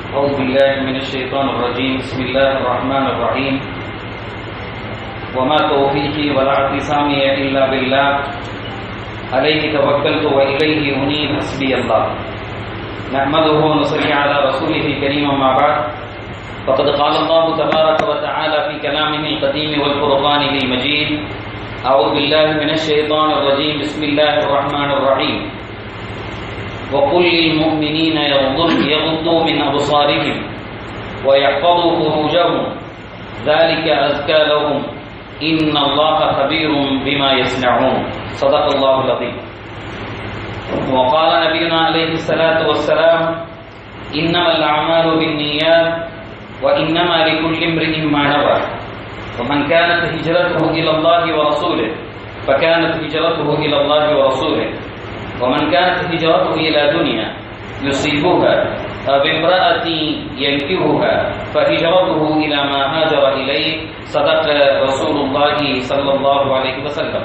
أعوذ بالله من الشيطان الرجيم بسم الله الرحمن الرحيم وما توفيقي ولا اعتصامي إلا بالله عليه توكلت وإليه أنيب حسبي الله نحمده ونصلي على رسوله الكريم أما بعد فقد قال الله تبارك وتعالى في كلامه القديم والفرقانه المجيد أعوذ بالله من الشيطان الرجيم بسم الله الرحمن الرحيم وقل للمؤمنين يغضوا يغضوا من أبصارهم ويحفظوا فروجهم ذلك أزكى لهم إن الله خبير بما يصنعون صدق الله العظيم وقال نبينا عليه الصلاة والسلام إنما الأعمال بالنيات وإنما لكل امرئ ما نوى ومن كانت هجرته إلى الله ورسوله فكانت هجرته إلى الله ورسوله ومن كانت هجرته إلى دنيا يصيبها أو امرأة ينكرها فهجرته إلى ما هاجر إليه صدق رسول الله صلى الله عليه وسلم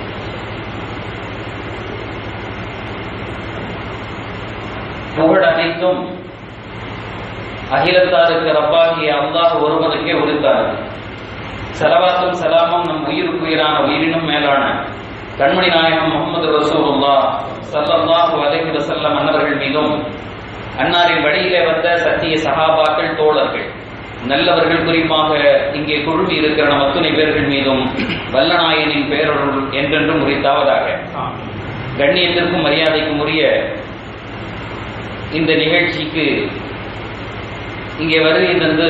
புகழ் அனைத்தும் அகிலத்தாருக்கு ரப்பாகிய அல்லாஹ் ஒருவனுக்கே உரித்தார் சலவாத்தும் சலாமும் நம் உயிருக்கு உயிரான உயிரினும் மேலான கண்மணி நாயகம் முகமது ரசூலுல்லா சல்லல்லாஹு அலைஹி வஸல்லம் அன்னவர்கள் மீதும் அன்னாரின் வழியிலே வந்த சத்திய சகாபாக்கள் தோழர்கள் நல்லவர்கள் குறிப்பாக இங்கே குழுமி இருக்கிற நம் அத்துணை பேர்கள் மீதும் வல்லநாயனின் பேரொருள் என்றென்றும் உரித்தாவதாக கண்ணியத்திற்கும் மரியாதைக்கும் உரிய இந்த நிகழ்ச்சிக்கு இங்கே வருகை தந்து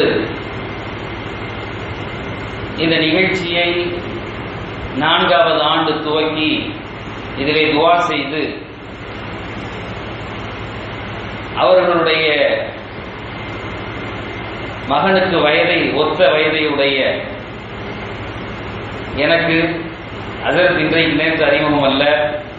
இந்த நிகழ்ச்சியை நான்காவது ஆண்டு துவக்கி இதிலே துவா செய்து அவர்களுடைய மகனுக்கு வயதை ஒத்த வயதையுடைய எனக்கு அதற்கு இன்றைக்கு நேற்று அறிமுகம் அல்ல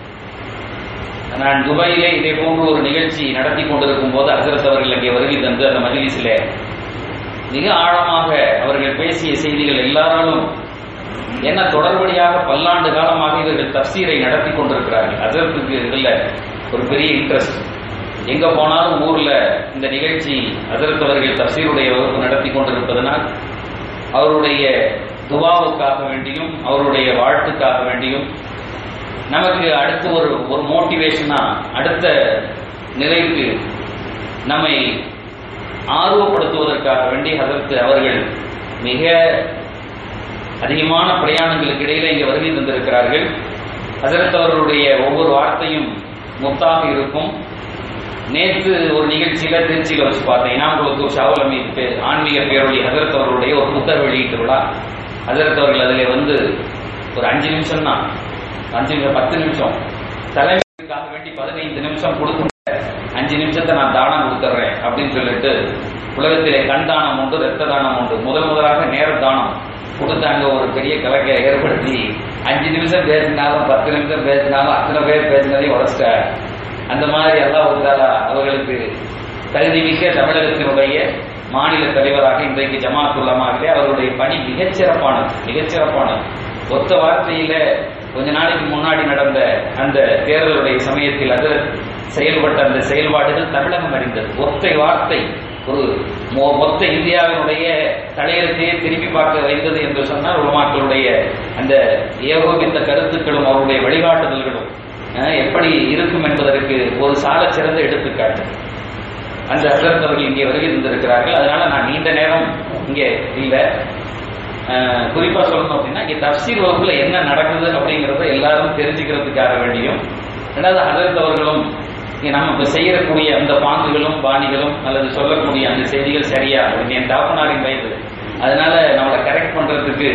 நான் துபாயிலே இதே போன்று ஒரு நிகழ்ச்சி நடத்தி கொண்டிருக்கும் போது அசரத் அவர்கள் அங்கே வருகை தந்து அந்த மஜிலிஸிலே மிக ஆழமாக அவர்கள் பேசிய செய்திகள் எல்லாராலும் என்ன தொடர்படியாக பல்லாண்டு காலமாக இவர்கள் தப்சீரை நடத்தி கொண்டிருக்கிறார்கள் அதற்கு இதில் ஒரு பெரிய இன்ட்ரெஸ்ட் எங்க போனாலும் ஊர்ல இந்த நிகழ்ச்சி அதற்கு அவர்கள் தப்சீருடைய வகுப்பு நடத்தி கொண்டிருப்பதனால் அவருடைய துவாவுக்காக வேண்டியும் அவருடைய வாழ்த்துக்காக வேண்டியும் நமக்கு அடுத்து ஒரு ஒரு மோட்டிவேஷனா அடுத்த நிலைக்கு நம்மை ஆர்வப்படுத்துவதற்காக வேண்டி அதற்கு அவர்கள் மிக அதிகமான பிரயாணங்களுக்கு இடையில இங்கே வருகை தந்திருக்கிறார்கள் ஹசரத் அவர்களுடைய ஒவ்வொரு வார்த்தையும் முத்தாக இருக்கும் நேற்று ஒரு நிகழ்ச்சியில திருச்சியில வச்சு பார்த்தேன் இனாம்குளத்தூர் ஷாவுல் அமீத் ஆன்மீக பேரொழி ஹசரத் அவர்களுடைய ஒரு புத்தக வெளியீட்டு விழா ஹசரத் அவர்கள் அதில் வந்து ஒரு அஞ்சு நிமிஷம் தான் அஞ்சு நிமிஷம் பத்து நிமிஷம் தலைமைக்காக வேண்டி பதினைந்து நிமிஷம் கொடுத்து அஞ்சு நிமிஷத்தை நான் தானம் கொடுத்துட்றேன் அப்படின்னு சொல்லிட்டு உலகத்திலே கண் தானம் உண்டு ரத்த தானம் உண்டு முதல் முதலாக நேர தானம் கொடுத்தாங்க ஒரு பெரிய கலக்கை ஏற்படுத்தி அஞ்சு நிமிஷம் பேசினாலும் பத்து நிமிஷம் பேசினாலும் அத்தனை பேர் பேசினதையும் உடச்சிட்டார் அந்த மாதிரி எல்லாம் ஒருத்தாலா அவர்களுக்கு தகுதிமிக்க தமிழகத்தினுடைய மாநில தலைவராக இன்றைக்கு ஜமாத்துல்லமாவிலே அவருடைய பணி மிகச்சிறப்பானது மிகச்சிறப்பானது ஒத்த வார்த்தையில கொஞ்ச நாளைக்கு முன்னாடி நடந்த அந்த தேர்தலுடைய சமயத்தில் அது செயல்பட்ட அந்த செயல்பாடுகள் தமிழகம் அறிந்தது ஒத்தை வார்த்தை ஒரு மொத்த இந்தியாவினுடைய தலையெழுத்தையே திரும்பி பார்க்க வைத்தது என்று சொன்னால் உலமாக்களுடைய அந்த ஏகோபித்த கருத்துக்களும் அவருடைய வழிகாட்டுதல்களும் எப்படி இருக்கும் என்பதற்கு ஒரு சால சிறந்த எடுத்துக்காட்டு அந்த ஹசரத் அவர்கள் இங்கே வருகை தந்திருக்கிறார்கள் அதனால நான் நீண்ட நேரம் இங்கே இல்லை குறிப்பா சொல்லணும் அப்படின்னா இங்க தப்சீர் வகுப்புல என்ன நடக்குது அப்படிங்கறத எல்லாரும் தெரிஞ்சுக்கிறதுக்காக வேண்டியும் ரெண்டாவது ஹசரத் அவர்களும் நம்ம இப்ப செய்யக்கூடிய அந்த பாங்குகளும் பாணிகளும் அல்லது சொல்லக்கூடிய அந்த செய்திகள் சரியா என் தாப்பனாரின் வயது அதனால நம்மளை கரெக்ட் பண்றதுக்கு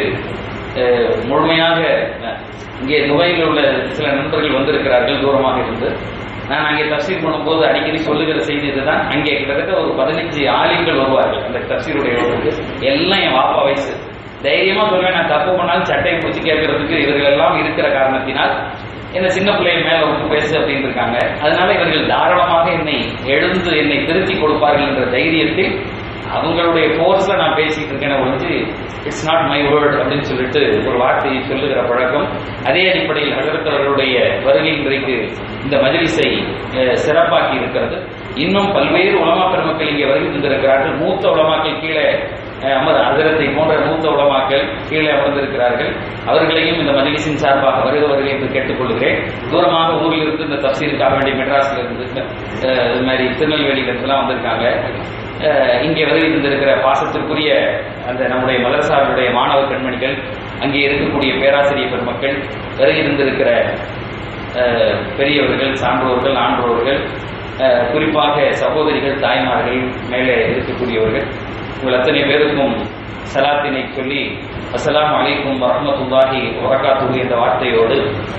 முழுமையாக இங்கே துபாயில் உள்ள சில நண்பர்கள் வந்திருக்கிறார்கள் தூரமாக இருந்து நான் அங்கே தப்சீர் பண்ணும்போது அடிக்கடி சொல்லுகிற செய்தி இதுதான் அங்கே கிட்டத்தட்ட ஒரு பதினஞ்சு ஆலிம்கள் வருவார்கள் அந்த தப்சீருடைய எல்லாம் என் வாப்பா வயசு தைரியமா சொல்லுவேன் நான் தப்பு பண்ணாலும் சட்டையை பிடிச்சி கேட்கறதுக்கு இவர்கள் எல்லாம் இருக்கிற காரணத்தினால் என்ன சின்ன பிள்ளைய மேல விட்டு பேசு அப்படின்னு இருக்காங்க அதனால இவர்கள் தாராளமாக என்னை எழுந்து என்னை திருத்தி கொடுப்பார்கள் என்ற தைரியத்தில் அவங்களுடைய ஃபோர்ஸ்ல நான் பேசிட்டு இருக்கேன் ஒழிஞ்சு இட்ஸ் நாட் மை வேர்ட் அப்படின்னு சொல்லிட்டு ஒரு வார்த்தையை சொல்லுகிற பழக்கம் அதே அடிப்படையில் ஹஜரத் அவர்களுடைய வருகை இன்றைக்கு இந்த மஜ்லிஸை அஹ், சிறப்பாக்கி இருக்கிறது இன்னும் பல்வேறு உலமா பெருமக்கள் இங்கே வருகை தந்திருக்கிறார்கள் மூத்த உலமாக்கள் கீழே அஹ், அமர் அதிரத்தை போன்ற மூத்த உலமாக்கள் கீழே அமர்ந்திருக்கிறார்கள் அவர்களையும் இந்த மஜ்லிஸின் சார்பாக வருக வருகை என்று கேட்டுக்கொள்கிறேன் தூரமாக ஊரில் இருந்து இந்த தப்சீருக்காக வேண்டிய மெட்ராஸ்ல இருந்து அஹ், இது மாதிரி திருநெல்வேலியில இருந்துலாம் வந்திருக்காங்க அஹ், இங்கே வருகை தந்திருக்கிற பாசத்திற்குரிய அந்த நம்முடைய மதரசாவுடைய மாணவ கண்மணிகள் அங்கே இருக்கக்கூடிய பேராசிரியர் பெருமக்கள் வருகை தந்திருக்கிற அஹ், பெரியவர்கள் சான்றோர்கள் ஆன்றோர்கள் அஹ், குறிப்பாக சகோதரிகள் தாய்மார்கள் மேலே இருக்கக்கூடியவர்கள் உங்கள் அத்தனை பேருக்கும் சலாத்தினை சொல்லி அஸ்ஸலாமு அலைக்கும் வரஹ்மத்துல்லாஹி வரகாத்துஹு என்ற வார்த்தையோடு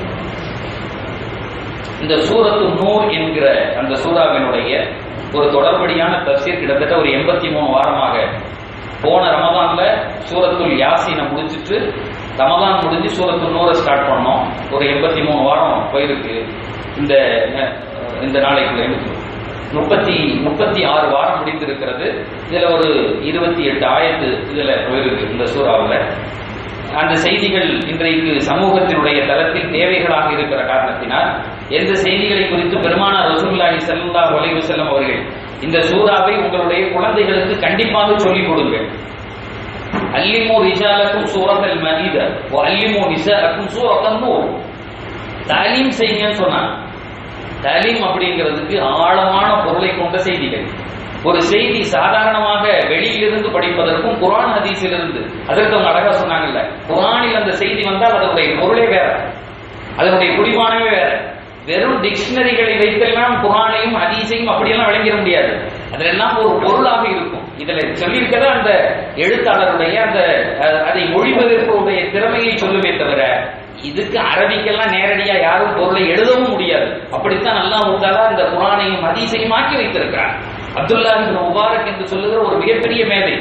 இந்த சூரத்து நூர் என்கிற அந்த சூறாவினுடைய ஒரு தொடர்படியான தப்சீர் கிட்டத்தட்ட ஒரு எண்பத்தி மூணு வாரமாக போன ரமதான்ல சூரத்துல் யாசீனை முடிச்சிட்டு ரமதான் முடிஞ்சு சூரத்துல் நூரை ஸ்டார்ட் பண்ணோம் ஒரு எண்பத்தி மூணு வாரம் போயிருக்கு இந்த அஹ், இந்த நாளைக்குள்ள எனக்கு முப்பத்தி முப்பத்தி ஆறு வாரம் முடிந்திருக்கிறது இதுல ஒரு இருபத்தி எட்டு ஆயத்து இதுல போயிருக்கு இந்த சூறாவுல அந்த செய்திகள் இன்றைக்கு சமூகத்தினுடைய தளத்தில் தேவைகளாக இருக்கிற காரணத்தினால் எந்த செய்திகளை குறித்து பெருமானார் ரசூலுல்லாஹி ஸல்லல்லாஹு அலைஹி வஸல்லம் அவர்கள் இந்த சூறாவை உங்களுடைய குழந்தைகளுக்கு கண்டிப்பாக சொல்லிக் கொடுங்கள் அல்லிமு ரிஜாலக்கும் சூரத்தல் மதீத வ அல்லிமு நிசாஅக்கும் சூரத்தன் நூர் தாலீம் செய்யுங்கன்னு சொன்னாங்க தாலீம் அப்படிங்கிறதுக்கு ஆழமான பொருளை கொண்ட செய்திகள் ஒரு செய்தி சாதாரணமாக வெளியிலிருந்து படிப்பதற்கும் குர்ஆன் ஹதீஸிலிருந்து அதற்கு அவங்க அழகா சொன்னாங்கல்ல குர்ஆனில் அந்த செய்தி வந்தால் அதனுடைய பொருளே வேற அதனுடைய குடிமானமே வேற வெறும் டிக்ஷனரிகளை வைத்தெல்லாம் குர்ஆனையும் ஹதீஸையும் அப்படியெல்லாம் விளங்கிட முடியாது அதெல்லாம் ஒரு பொருளாக இருக்கும் இதுல சொல்லியிருக்கிறத அந்த எழுத்தாளருடைய அந்த அஹ், அதை மொழிபெயர்ப்புடைய திறமையை சொல்லுமே தவிர இதுக்கு அரபிக்கெல்லாம் நேரடியா யாரும் பொருளை எழுதவும் முடியாது அப்படித்தான் அல்லாஹ் தாலா இந்த குரானையும் ஹதீஸையும் ஆக்கி வைத்திருக்கிறார் அப்துல்லா இப்னு முபாரக் என்று சொல்லுகிற ஒரு மிகப்பெரிய மேதை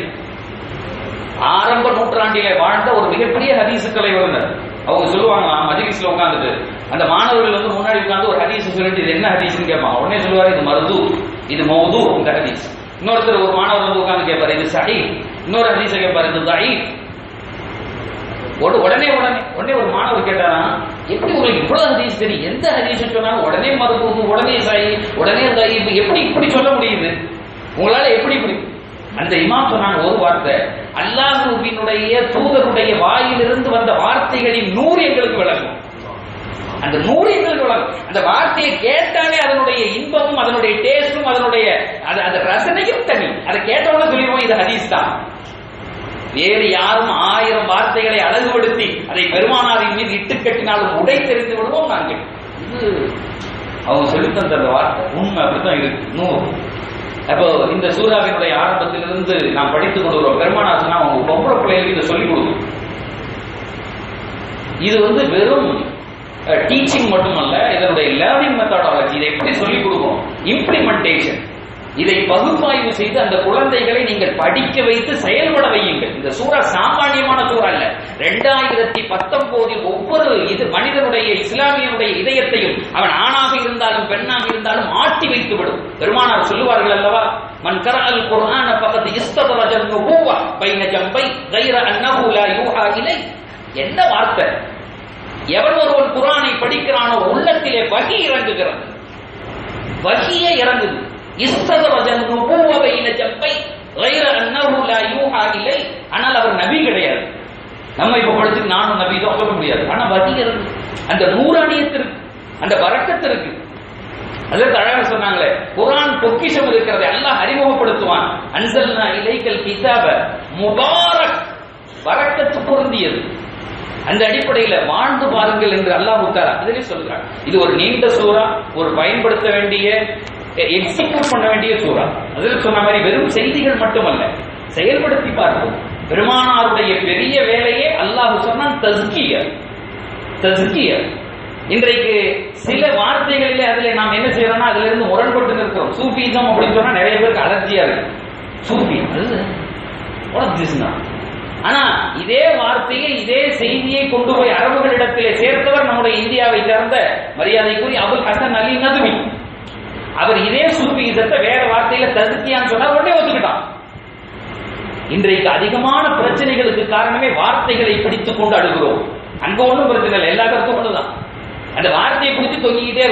ஆரம்ப நூற்றாண்டிலே வாழ்ந்த ஒரு மிகப்பெரிய ஹதீசுக்களை வல்லுனர் அவங்க சொல்லுவாங்க மஜ்லிஸ்ல உட்காந்துட்டு அந்த மாணவர்கள் வந்து முன்னாடி உட்கார்ந்து ஒரு ஹதீஸ் சொல்லிட்டு இது என்ன ஹதீஸ்னு கேட்பாங்க உடனே சொல்லுவாரு இது மருது இது மௌது இந்த ஹதீஸ் இன்னொருத்தர் ஒரு மாணவர் வந்து உட்கார்ந்து கேட்பாரு இது சஹி இன்னொரு ஹதீஸை கேட்பாரு இது தஈஃப் உட- உடனே உடனே உடனே ஒரு மாணவர் கேட்டாராம் எப்படி உங்களுக்கு இவ்வளவு ஹதீஸ் தெரியும் எந்த ஹதீஸ் சொன்னாலும் உடனே மருத்துவம் உடனே சாயி உடனே தஈஃப் எப்படி இப்படி சொல்ல முடியுது உங்களால எப்படி இப்படி அந்த இமாம் சொன்னாங்க ஒரு வார்த்தை அல்லாஹுவினுடைய தூதருடைய வாயிலிருந்து வந்த வார்த்தைகளின் நூறு எங்களுக்கு விளங்கும் அந்த நூறு எங்களுக்கு விளங்கும் அந்த வார்த்தையை கேட்டாலே அதனுடைய இன்பமும் அதனுடைய டேஸ்டும் அதனுடைய அது அந்த ரசனையும் தனி அதை கேட்டவுடனே சொல்லிடுவோம் இது ஹதீஸ் தான் வேறு யாரும் ஆயிரம் வார்த்தைகளை அழகுபடுத்தி அதை பெருமானாரின் மீது இட்டு கட்டினாலும் உடை தெரிந்து விடுவோம் நாங்கள் இது அவங்க சொல்லித் தந்த அந்த வார்த்தை உண்மை அப்படித்தான் இருக்கு நூறு அப்போ இந்த சூறாவினுடைய ஆரம்பத்திலிருந்து நாம் படித்துக் கொண்டு வருவோம் பெருமானார் சொன்னா அவங்க பொம்பளை பிள்ளைகளுக்கு இதை சொல்லிக் கொடுக்கும் இது வந்து வெறும் டீச்சிங் மட்டுமல்ல இதனுடைய லேர்னிங் மெத்தடாலஜி இதை எப்படி சொல்லிக் கொடுக்கணும் இம்ப்ளிமெண்டேஷன் இதை பகுப்பாய்வு செய்து அந்த குழந்தைகளை நீங்கள் படிக்க வைத்து செயல்பட வையுங்கள் இந்த சூறா சாமானியமான சூறா இல்ல ரெண்டாயிரத்தி பத்தொன்பதில் ஒவ்வொரு இது மனிதனுடைய இஸ்லாமியனுடைய இதயத்தையும் அவன் ஆணாக இருந்தாலும் பெண்ணாக இருந்தாலும் ஆட்டி வைத்து விடும் பெருமானார் சொல்லுவார்கள் அல்லவா மன் கரஅல் குர்ஆன ஃபகத் இஸ்ததரஜ நுபுவா பைன ஜம்பை கைர அன்னஹு லா யூஹா இலை என்ன வார்த்தை எவன் ஒருவன் குர்ஆனை படிக்கிறானோ உள்ளத்திலே வகி இறங்குகிறது வகியே இறங்குது இஸ்ததரஜன் நுபுவ பைன ஜம்பை கைர அன்னஹு லா யூஹா இலை ஆனால் அவர் நபி கிடையாது நம்ம இப்ப படிச்சு நானும் நபி தான் சொல்ல முடியாது ஆனா வகி இறங்கு அந்த நூறாணியத்திற்கு அந்த வரக்கத்திற்கு அதற்கு அழகா சொன்னாங்களே குர்ஆன் பொக்கிஷம் இருக்கிறதை அல்லாஹ் அறிமுகப்படுத்துவான் அன்சல்னா இலைக்கல் கிதாப முபாரக் வரக்கத்து பொருந்தியது அந்த அடிப்படையில வாழ்ந்து பாருங்கள் என்று அல்லாஹ் தாலா அதிலே சொல்கிறார் இது ஒரு நீண்ட சூறா ஒரு பயன்படுத்த வேண்டிய எக்ஸிக்யூட் பண்ண வேண்டிய சூறா அதில் சொன்ன மாதிரி வெறும் செய்திகள் மட்டுமல்ல செயல்படுத்தி பார்ப்போம் பெருமானாருடைய பெரிய வேலையே அல்லாஹ் சொன்னான் தஸ்கியர் தஸ்கியர் இன்றைக்கு சில வார்த்தைகளிலே அதுல நாம் என்ன செய்யறோம்னா அதுல இருந்து முரண்பட்டு நிற்கிறோம் சூஃபிசம் அப்படின்னு சொன்னா நிறைய பேருக்கு அலர்ஜியா இருக்கு சூஃபி அது what is this now? ஆனா இதே வார்த்தையை இதே செய்தியை கொண்டு போய் அரபுகளிடத்திலே சேர்த்தவர் நம்முடைய இந்தியாவை சேர்ந்த மரியாதைக்குரிய அபுல் ஹசன் அலி நதுமி அவர் இதே சூஃபிசத்தை வேற வார்த்தையில தகுதியான்னு சொன்னா உடனே ஒத்துக்கிட்டான் இன்றைக்கு அதிகமான பிரச்சனைகளுக்கு காரணமே வார்த்தைகளை பிடித்துக் கொண்டு அழுகிறோம் அங்க ஒண்ணும் பிரச்சனை இல்லை எல்லா கருத்தும் ஒண்ணுதான் அந்த வார்த்தையை பிடிச்சு தொங்கிக்கிட்டே இருக்கும்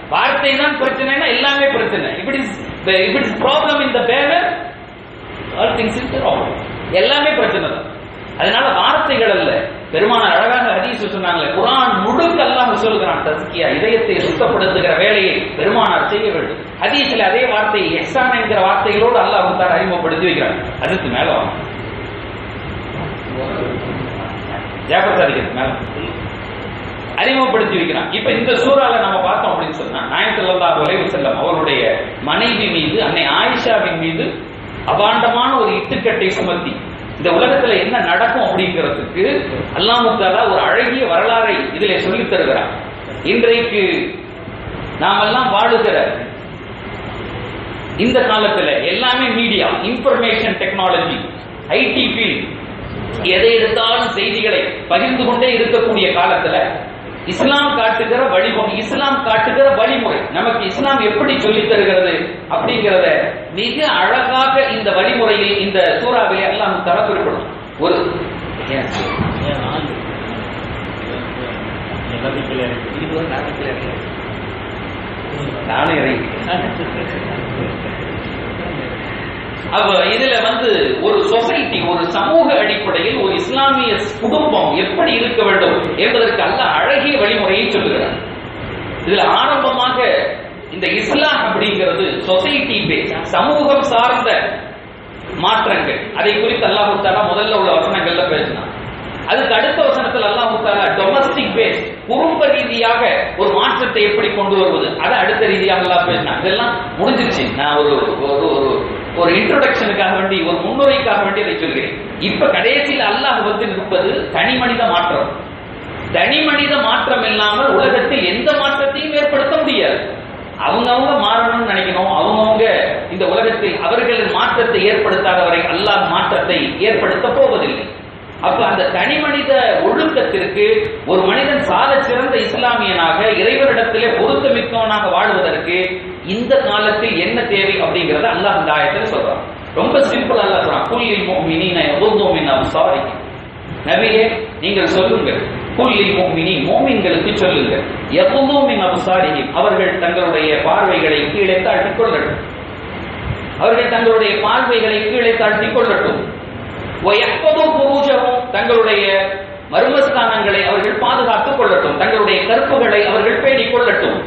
வார்த்தை தான் பிரச்சனைனா எல்லாமே பிரச்சனை இப்படி இப்படி ப்ராப்ளம் இந்த banner all things is problem எல்லாமே பிரச்சனை தான் அதனால வார்த்தைகள் அல்ல பெருமானார் அழகாக ஹதீஸ் சொன்னாங்களே குரான் முழுக்க அல்லாஹ் சொல்கிறான் தஸ்கியா இதயத்தை சுத்தப்படுத்துகிற வேலையை பெருமானார் செய்ய வேண்டும் ஹதீஸ்ல அதே வார்த்தை எஹ்சான் என்கிற வார்த்தைகளோடு அல்லாஹ் தான் அறிமுகப்படுத்தி வைக்கிறான் அதுக்கு மேல வாங்க ஜாபர் சாதிக்கிறது மேல அறிமுகப்படுத்தி வைக்கிறான் இப்ப இந்த சூறால நம்ம பார்த்தோம் அப்படின்னு சொன்னா நாயத்தல்லா உலக செல்லம் அவருடைய மனைவி மீது அன்னை ஆயிஷாவின் மீது அபாண்டமான ஒரு இட்டுக்கட்டை சுமத்தி இந்த உலகத்துல என்ன நடக்கும் அப்படிங்கிறதுக்கு அல்லாமுத்தாலா ஒரு அழகிய வரலாறை இதிலே சொல்லித் தருகிறார் இன்றைக்கு நாமெல்லாம் வாழுகிற இந்த காலத்துல எல்லாமே media information technology IT field எதை எடுத்தாலும் செய்திகளை பகிர்ந்து கொண்டே இருக்கக்கூடிய காலத்துல இஸ்லாம் காட்டுகிற வழிமுறை இஸ்லாம் காட்டுகிற வழிமுறை நமக்கு இஸ்லாம் எப்படி சொல்லித் தருகிறது அப்படிங்கிறத மிக அழகாக இந்த வழிமுறையில் இந்த சூறாவிலே எல்லாம் தர குறிப்பிடும் ஒரு ஏன் நானே இறங்கி அப்ப இதுல வந்து ஒரு சொசைட்டி ஒரு சமூக அடிப்படையில் ஒரு இஸ்லாமிய குடும்பம் எப்படி இருக்க வேண்டும் என்பதற்கு அல்ல அழகிய வழிமுறையை சொல்லுகிறார் இதுல ஆரம்பமாக இந்த இஸ்லாம் அப்படிங்கிறது சொசைட்டி பேஸ் சமூகம் சார்ந்த மாற்றங்கள் அதை குறித்து அல்லாஹு தாலா முதல்ல உள்ள வசனங்கள்ல பேசினான் அதுக்கு அடுத்த வசனத்தில் அல்லாஹு தாலா டொமஸ்டிக் பேஸ் குடும்ப ரீதியாக ஒரு மாற்றத்தை எப்படி கொண்டு வருவது அதை அடுத்த ரீதியாக எல்லாம் பேசினான் இதெல்லாம் முடிஞ்சிருச்சு நான் ஒரு ஒரு ஒரு ஒரு இன்ட்ரோடக்ஷனுக்காக வேண்டி ஒரு முன்னுரைக்காக வேண்டி அதை சொல்கிறேன் இப்ப கடைசியில் அல்லாஹ் வந்து நிற்பது தனி மனித மாற்றம் தனி மனித மாற்றம் இல்லாமல் உலகத்தில் எந்த மாற்றத்தையும் ஏற்படுத்த முடியாது அவங்கவுங்க மாறணும்னு நினைக்கணும் அவங்கவுங்க இந்த உலகத்தில் அவர்களின் மாற்றத்தை ஏற்படுத்தாத வரை அல்லாஹ் மாற்றத்தை ஏற்படுத்த போவதில்லை அப்ப அந்த தனி மனித ஒழுக்கத்திற்கு ஒரு மனிதன் சால சிறந்த இஸ்லாமியனாக இறைவனிடத்திலே பொருத்தமிக்கவனாக வாழ்வதற்கு இந்த காலத்தில் என்ன தேவை அப்படிங்கறத அல்லாஹ் இந்த ஆயத்தில் சொல்றான் ரொம்ப சிம்பிள் அல்லாஹ் சொல்றான் குல்லில் முஃமினீன யகுது மின் அப்சாரி நபியே நீங்கள் சொல்லுங்கள் குல்லில் முஃமினி மோமின்களுக்கு சொல்லுங்கள் யகுது மின் அப்சாரிஹிம் அவர்கள் தங்களுடைய பார்வைகளை கீழே தாழ்த்திக் கொள்ளட்டும் அவர்கள் தங்களுடைய பார்வைகளை கீழே தாழ்த்திக் கொள்ளட்டும் தங்களுடைய மர்மஸ்தானங்களை அவர்கள் பாதுகாத்துக் கொள்ளட்டும் தங்களுடைய கற்புகளை அவர்கள் பேணிக் கொள்ளட்டும்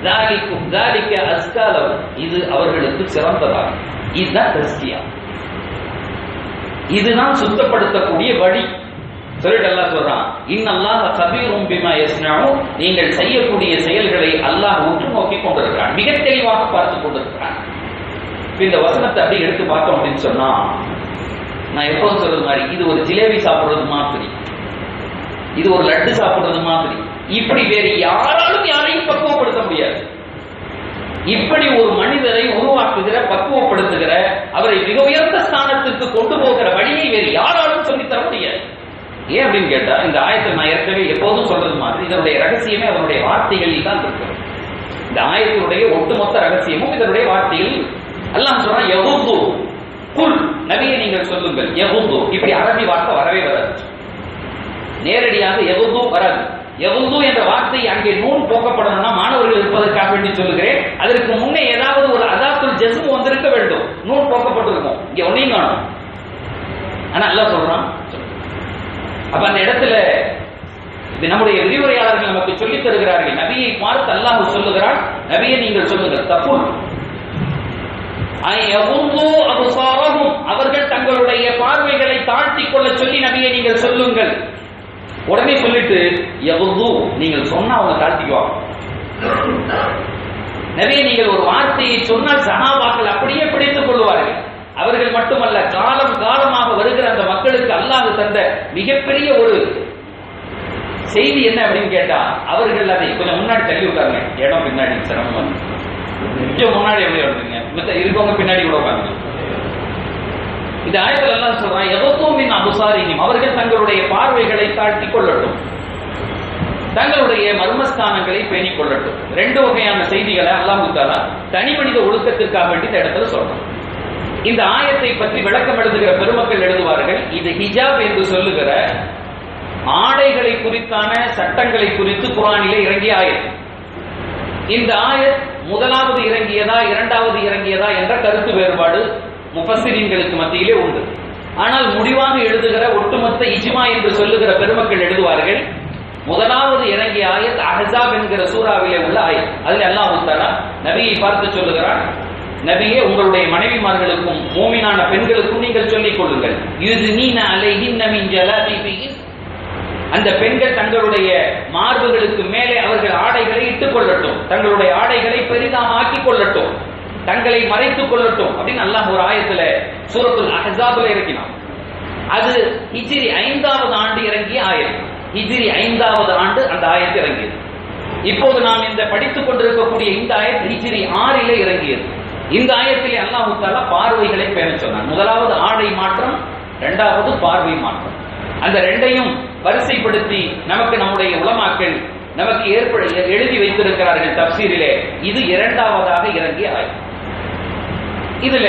இது அவர்களுக்கு சிறந்ததாகும் இதுதான் தஸ்கியா இதுதான் சுத்தப்படுத்தக்கூடிய வழி சொல்லிட்டு அல்லாஹ் சொல்றான் இன்னல்லாஹ் கபீரும் பிமா யஸ்னஉ நீங்கள் செய்யக்கூடிய செயல்களை அல்லாஹ் உற்று நோக்கி கொண்டிருக்கிறான் மிக தெளிவாக பார்த்து கொண்டிருக்கிறான் இந்த வசனத்தை அப்படியே எடுத்து பார்த்தோம் அப்படின்னு சொன்னா நான் எப்போதும் சொல்றது மாதிரி இது ஒரு ஜிலேபி சாப்பிடுறது மாதிரி இது ஒரு லட்டு சாப்பிடுறது மாதிரி இப்படி வேறு யாராலும் யாரையும் பக்குவப்படுத்த முடியாது இப்படி ஒரு மனிதரை உருவாக்குகிற பக்குவப்படுத்துகிற அவரை மிக உயர்ந்த ஸ்தானத்திற்கு கொண்டு போகிற வழியை வேறு யாராலும் சொல்லித்தர முடியாது ஏன் அப்படின்னு கேட்டா இந்த ஆயத்தை நான் ஏற்கனவே எப்போதும் சொல்றது மாதிரி இதனுடைய ரகசியமே அதனுடைய வார்த்தைகளில் தான் இருக்கிறது இந்த ஆயத்தினுடைய ஒட்டுமொத்த ரகசியமும் இதனுடைய வார்த்தையில் அல்லாஹ் சொல்றான் எவ்வளவு குல் நபியை நீங்கள் சொல்லுங்கள் எவ்வளவு இப்படி அரபி வார்த்தை வரவே வராது நேரடியாக எவ்வளவு வராது எவ்வளவு என்ற வார்த்தை அங்கே நூல் போக்கப்படணும்னா மாணவர்கள் இருப்பதற்காக வேண்டி சொல்லுகிறேன் அதற்கு முன்னே ஏதாவது ஒரு அதாத்துல் ஜஸ்மு வந்திருக்க வேண்டும் நூல் போக்கப்பட்டிருக்கும் இங்க ஒன்னையும் காணும் ஆனா அல்லாஹ் சொல்றான் அப்ப அந்த இடத்துல இது நம்முடைய விரிவுரையாளர்கள் நமக்கு சொல்லித் தருகிறார்கள் நபியை பார்த்து அல்லாஹ் சொல்லுகிறான் நபியை நீங்கள் சொல்லுங்கள் தப்புல் அவர்கள் தங்களுடைய பார்வைகளை தாழ்த்திக் கொள்ள சொல்லி நபியை நீங்கள் சொல்லுங்கள் உடனே சொல்லிட்டு எவ்வளவு நீங்கள் சொன்னா அவங்க தாழ்த்திக்குவாங்க நபியை நீங்கள் ஒரு வார்த்தையை சொன்னால் சகாபாக்கள் அப்படியே பிடித்துக் கொள்வார்கள் அவர்கள் மட்டுமல்ல காலம் காலமாக வருகிற அந்த மக்களுக்கு அல்லாஹ் தந்த மிகப்பெரிய ஒரு செய்தி என்ன அப்படின்னு கேட்டா அவர்கள் அதை கொஞ்சம் முன்னாடி தள்ளி விட்டாங்க இடம் பின்னாடி சிரமம் கொஞ்சம் முன்னாடி எப்படி வருதுங்க மித்த இருக்கவங்க பின்னாடி கூட உட்காந்து இந்த ஆயத்தில் எல்லாம் சொல்றான் எவத்தும் மின் அபுசாரியும் அவர்கள் தங்களுடைய பார்வைகளை தாழ்த்தி கொள்ளட்டும் தங்களுடைய மர்மஸ்தானங்களை பேணிக் கொள்ளட்டும் ரெண்டு வகையான செய்திகளை அல்லாஹு தாலா தனி மனித ஒழுக்கத்திற்காக வேண்டி இந்த இடத்துல சொல்றோம் இந்த ஆயத்தை பற்றி விளக்கம் எழுதுகிற பெருமக்கள் எழுதுவார்கள் இது ஹிஜாப் என்று சொல்லுகிற ஆடைகளை குறித்தான சட்டங்களை குறித்து குரானிலே இறங்கிய ஆயத்து இந்த ஆயத் முதலாவது இறங்கியதா இரண்டாவது இறங்கியதா என்ற கருத்து வேறுபாடு முஃபஸ்ஸிரீன்களுக்கு மத்தியிலே உண்டு ஆனால் முடிவாக எழுதுகிற ஒட்டுமொத்த இஜ்மா என்று சொல்லுகிற பெருமக்கள் எழுதுவார்கள் முதலாவது இறங்கிய ஆயத் அஹஸாப் என்கிற சூறாவிலே உள்ள ஆயத் அதில் அல்லாஹ் தஆலா நபியை பார்த்து சொல்லுகிறான் நபியே உங்களுடைய மனைவிமார்களுக்கும் மூமினான பெண்களுக்கும் நீங்கள் சொல்லிக் கொள்ளுங்கள் யுத்னீன அலைஹின்ன மின் ஜலாபிபிஹின் அந்த பெண்கள் தங்களுடைய மார்புகளுக்கு மேலே அவர்கள் ஆடைகளை இட்டுக் கொள்ளட்டும் தங்களுடைய ஆடைகளை பெரிதாக ஆக்கிக் கொள்ளட்டும் தங்களை மறைத்துக் கொள்ளட்டும் அப்படின்னு அல்லாஹ் ஒரு ஆயத்துல சூரத்துல் அஹஸாப்ல இறக்கினான் அது ஹிஜ்ரி ஐந்தாவது ஆண்டு இறங்கிய ஆயம் ஹிஜ்ரி ஐந்தாவது ஆண்டு அந்த ஆயத்து இறங்கியது இப்போது நாம் இந்த படித்துக் கொண்டிருக்கக்கூடிய இந்த ஆயத் ஹிஜ்ரி ஆறிலே இறங்கியது இந்த ஆயத்திலே அல்லாஹ் தாலா பார்வைகளை பேண சொன்னான் முதலாவது ஆடை மாற்றம் இரண்டாவது பார்வை மாற்றம் அந்த ரெண்டையும் வரிசைப்படுத்தி நமக்கு நம்முடைய உலமாக்கள் நமக்கு ஏற்பட எழுதி வைத்திருக்கிறார்கள் தப்சீரிலே இது இரண்டாவதாக இறங்கிய ஆயம் இதுல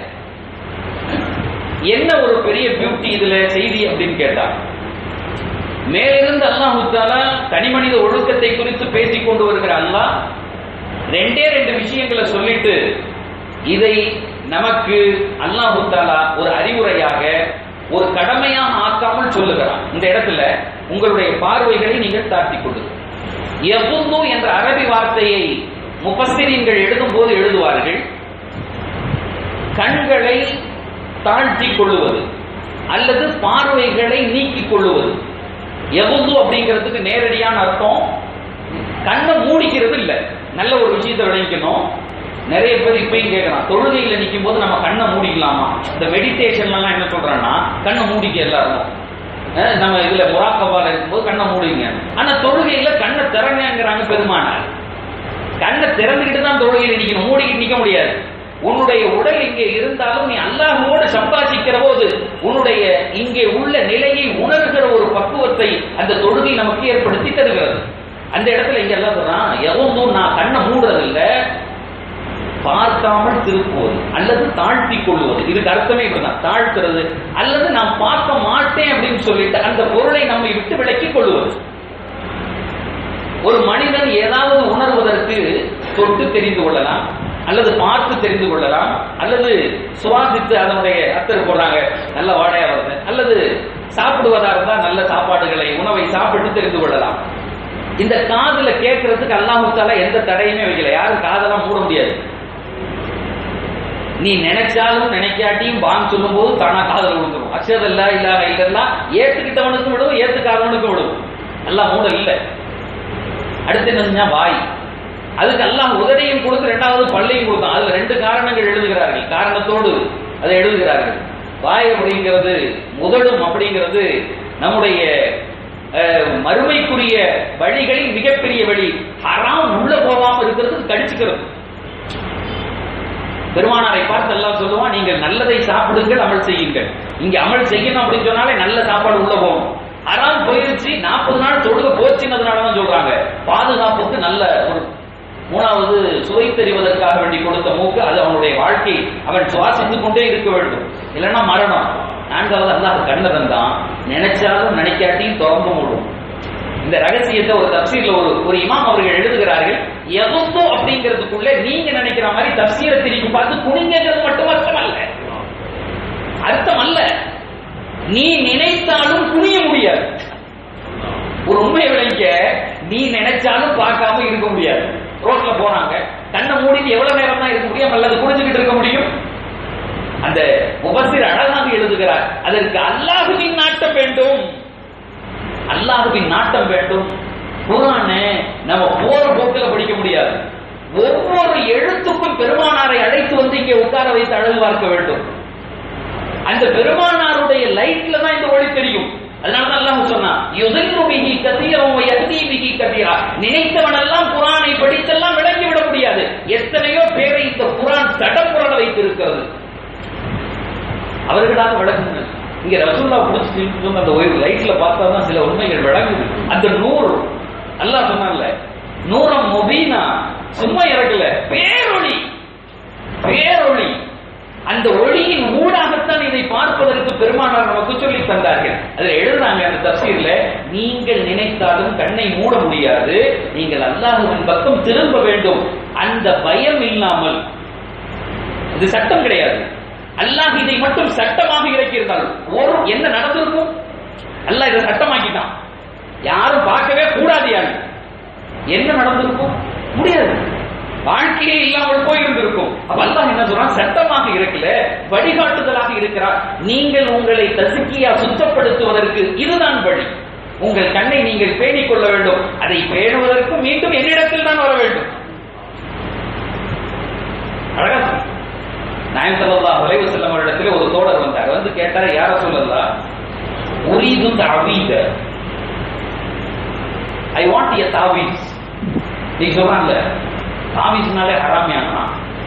என்ன ஒரு பெரிய பியூட்டி இதுல செய்தி அப்படின்னு கேட்டா மேலிருந்து அல்லாஹ் தாலா தனிமனித ஒழுக்கத்தை குறித்து பேசிக் கொண்டு வருகிற அல்லாஹ் ரெண்டே ரெண்டு விஷயங்களை சொல்லிட்டு இதை நமக்கு அல்லாஹ் தாலா ஒரு அறிவுரையாக ஒரு கடமையாக ஆக்காமல் சொல்லுகிறான் இந்த இடத்துல உங்களுடைய பார்வைகளை நீங்கள் தாழ்த்திக் கொள்ளுங்கள் எவ்வளோ என்ற அரபி வார்த்தையை முபஸ்திரீன்கள் எழுதும் போது எழுதுவார்கள் கண்களை தாழ்த்திக் கொள்ளுவது அல்லது பார்வைகளை நீக்கிக் கொள்ளுவது எவ்வளவு அப்படிங்கிறதுக்கு நேரடியான அர்த்தம் கண்ணை மூடிக்கிறது இல்ல நல்ல ஒரு விஷயத்தை விளைவிக்கணும் நிறைய பேர் இப்பயும் கேட்கலாம் தொழுகையில நிற்கும் போது நம்ம கண்ணை மூடிக்கலாமா இந்த மெடிடேஷன்ல எல்லாம் என்ன சொல்றாங்கன்னா கண்ணை மூடிக்க எல்லாரும் அஹ் நம்ம இதுல முராக்கபால இருக்கும்போது கண்ணை மூடிங்க ஆனா தொழுகையில கண்ணை திறங்கிறாங்க பெருமானார் கண்ணை திறந்துக்கிட்டு தான் தொழுகையில நிக்கணும் மூடிக்கிட்டு நிக்க முடியாது உன்னுடைய உடல் இங்கே இருந்தாலும் நீ அல்லாஹோடு சம்பாதிக்கிற போது உன்னுடைய இங்கே உள்ள நிலையை உணர்கிற ஒரு பக்குவத்தை அந்த தொழுகை நமக்கு ஏற்படுத்தி தருகிறது அந்த இடத்துல இங்க எல்லாம் சொல்றான் எவனும் நான் கண்ணை மூடுறதில்ல பார்க்காமல் திருப்புவது அல்லது தாழ்த்தி கொள்வது இதுக்கு அர்த்தமே இப்படிதான் தாழ்த்துறது அல்லது நான் பார்க்க மாட்டேன் அப்படின்னு சொல்லிட்டு அந்த பொருளை நம்மை விட்டு விலக்கிக் கொள்வது ஒரு மனிதன் ஏதாவது உணர்வதற்கு தொட்டு தெரிந்து கொள்ளலாம் அல்லது பார்த்து தெரிந்து கொள்ளலாம் அல்லது சுவாசித்து அதனுடைய அத்தர் போடுறாங்க நல்ல வாடையா வருது அல்லது சாப்பிடுவதா இருந்தா நல்ல சாப்பாடுகளை உணவை சாப்பிட்டு தெரிந்து கொள்ளலாம் இந்த காதுல கேட்கறதுக்கு அல்லாஹால எந்த தடையுமே வைக்கல யாரும் காதெல்லாம் மூட முடியாது நீ நினைச்சாலும் நினைக்காட்டியும் பாங் சொல்லும் போது தானா காதல் விழுந்துரும் அச்சதல்லா இல்லாத இல்லல்லா ஏத்துக்கிட்டவனுக்கும் விடும் ஏத்துக்காதவனுக்கும் விடும் எல்லாம் மூட இல்லை அடுத்து என்ன வாய் அதுக்கு அல்லாஹ் உதடையும் கொடுத்து ரெண்டாவது பள்ளியும் கொடுத்தான் அதுல ரெண்டு காரணங்கள் எழுதுகிறார்கள் காரணத்தோடு அதை எழுதுகிறார்கள் வாய் அப்படிங்கிறது முதலும் அப்படிங்கிறது நம்முடைய அஹ், மறுமைக்குரிய வழிகளில் மிகப்பெரிய வழி ஹராம் உள்ள போகாம இருக்கிறதுக்கு கடிச்சுக்கிறது பெருமானாரை பார்த்து எல்லாம் சொல்லுவான் நீங்கள் நல்லதை சாப்பிடுங்கள் அமல் செய்யுங்கள் இங்க அமல் செய்யணும் அப்படின்னு சொன்னாலே நல்ல சாப்பாடு உள்ள போகும் ஹராம் போயிருச்சு நாற்பது நாள் தொழுக போச்சுன்னதுனாலதான் சொல்றாங்க பாதுகாப்புக்கு நல்ல ஒரு மூணாவது சுவை தெரிவதற்காக வேண்டி கொடுத்த மூக்கு அது அவனுடைய வாழ்க்கை அவன் சுவாசித்துக் கொண்டே இருக்க வேண்டும் இல்லைன்னா மரணம் நான்காவது அல்லாஹ் கண்ணதன் தான் நினைச்சாலும் நினைக்காட்டியும் திறந்து மூடும் இந்த ரகசியத்தை ஒரு தப்சீர்ல ஒரு ஒரு இமாம் அவர்கள் எழுதுகிறார்கள் எவ்வளோ அப்படிங்கிறதுக்குள்ள நீங்க நினைக்கிற மாதிரி தப்சீரை திருப்பி பார்த்து குனிங்கிறது மட்டும் அர்த்தம் அல்ல அர்த்தம் அல்ல நீ நினைத்தாலும் குனிய முடியாது ஒரு உண்மையை விளைக்க நீ நினைச்சாலும் பார்க்காம இருக்க முடியாது ரோட்ல போறாங்க கண்ணை மூடிட்டு எவ்வளவு நேரம் தான் இருக்க முடியும் அல்லது குடிச்சுக்கிட்டு இருக்க முடியும் அந்த முபசிர் அழகாக எழுதுகிறார் அதற்கு அல்லாஹுவின் நாட்டம் வேண்டும் அல்லாஹுவின் நாட்டம் வேண்டும் குரான நம்ம போற போக்கில் படிக்க முடியாது ஒவ்வொரு எழுத்துக்கும் பெருமானாரை அழைத்து வந்து இங்கே உட்கார வைத்து அழகு பார்க்க வேண்டும் அந்த பெருமானாருடைய லைட்ல தான் இந்த ஒளி தெரியும் அதனால தான் அல்லாஹ் சொன்னா யுதில்லு பிஹி கதீரம் வ யஹ்தி பிஹி கதீரா நினைத்தவன் எல்லாம் குர்ஆனை படித்தெல்லாம் விளங்கி விட முடியாது எத்தனையோ பேரை இந்த குர்ஆன் தடப்புரட வைத்திருக்கிறது அவர்களாக விளக்குங்க இங்க ரசூல்லா பிடிச்சிட்டு அந்த ஒரு லைட்ல பார்த்தா தான் சில உண்மைகள் விளங்குது அந்த நூறு அல்லாஹ் சொன்னான்ல நூறம் முபீனா சும்மா இறக்கல பேரொளி பேரொளி அந்த ஒளியின் ஊடாகத்தான் இதை பார்ப்பதற்கு பெருமானார் நமக்கு சொல்லி தந்தார்கள் அதுல எழுதுறாங்க அந்த தப்சீர்ல நீங்கள் நினைத்தாலும் கண்ணை மூட முடியாது நீங்கள் அல்லாஹுவின் பக்கம் திரும்ப வேண்டும் அந்த பயம் இல்லாமல் இது சட்டம் கிடையாது அல்லாஹ் இதை மட்டும் சட்டமாக இறக்கியிருந்தால் ஒரு என்ன நடந்திருக்கும் அல்லாஹ் இதை சட்டமாக்கிட்டான் யாரும் பார்க்கவே கூடாது யாரு என்ன நடந்திருக்கும் முடியாது வாழ்க்கையே இல்லாமல் போயிருந்திருக்கும் அப்ப அல்லாஹ் என்ன சொல்றான் சட்டமாக இருக்கல வழிகாட்டுதலாக இருக்கிறார் நீங்கள் உங்களை தசுக்கியா சுத்தப்படுத்துவதற்கு இதுதான் வழி உங்கள் கண்ணை நீங்கள் பேணிக் கொள்ள வேண்டும் அதை பேணுவதற்கு மீண்டும் என்னிடத்தில் தான் வர வேண்டும் அழகா சொன்னார். நாயம் சல்லல்லாஹு அலைஹி வஸல்லம் அவரிடத்தில் ஒரு தோழர் வந்தார் வந்து கேட்டார் யார சொல்லலாம் உரீது தஅவீத ஐ வாண்ட் எ தாவீஸ் நீ சொல்றான்ல தாவீஸ்னாலே ஹராமியானா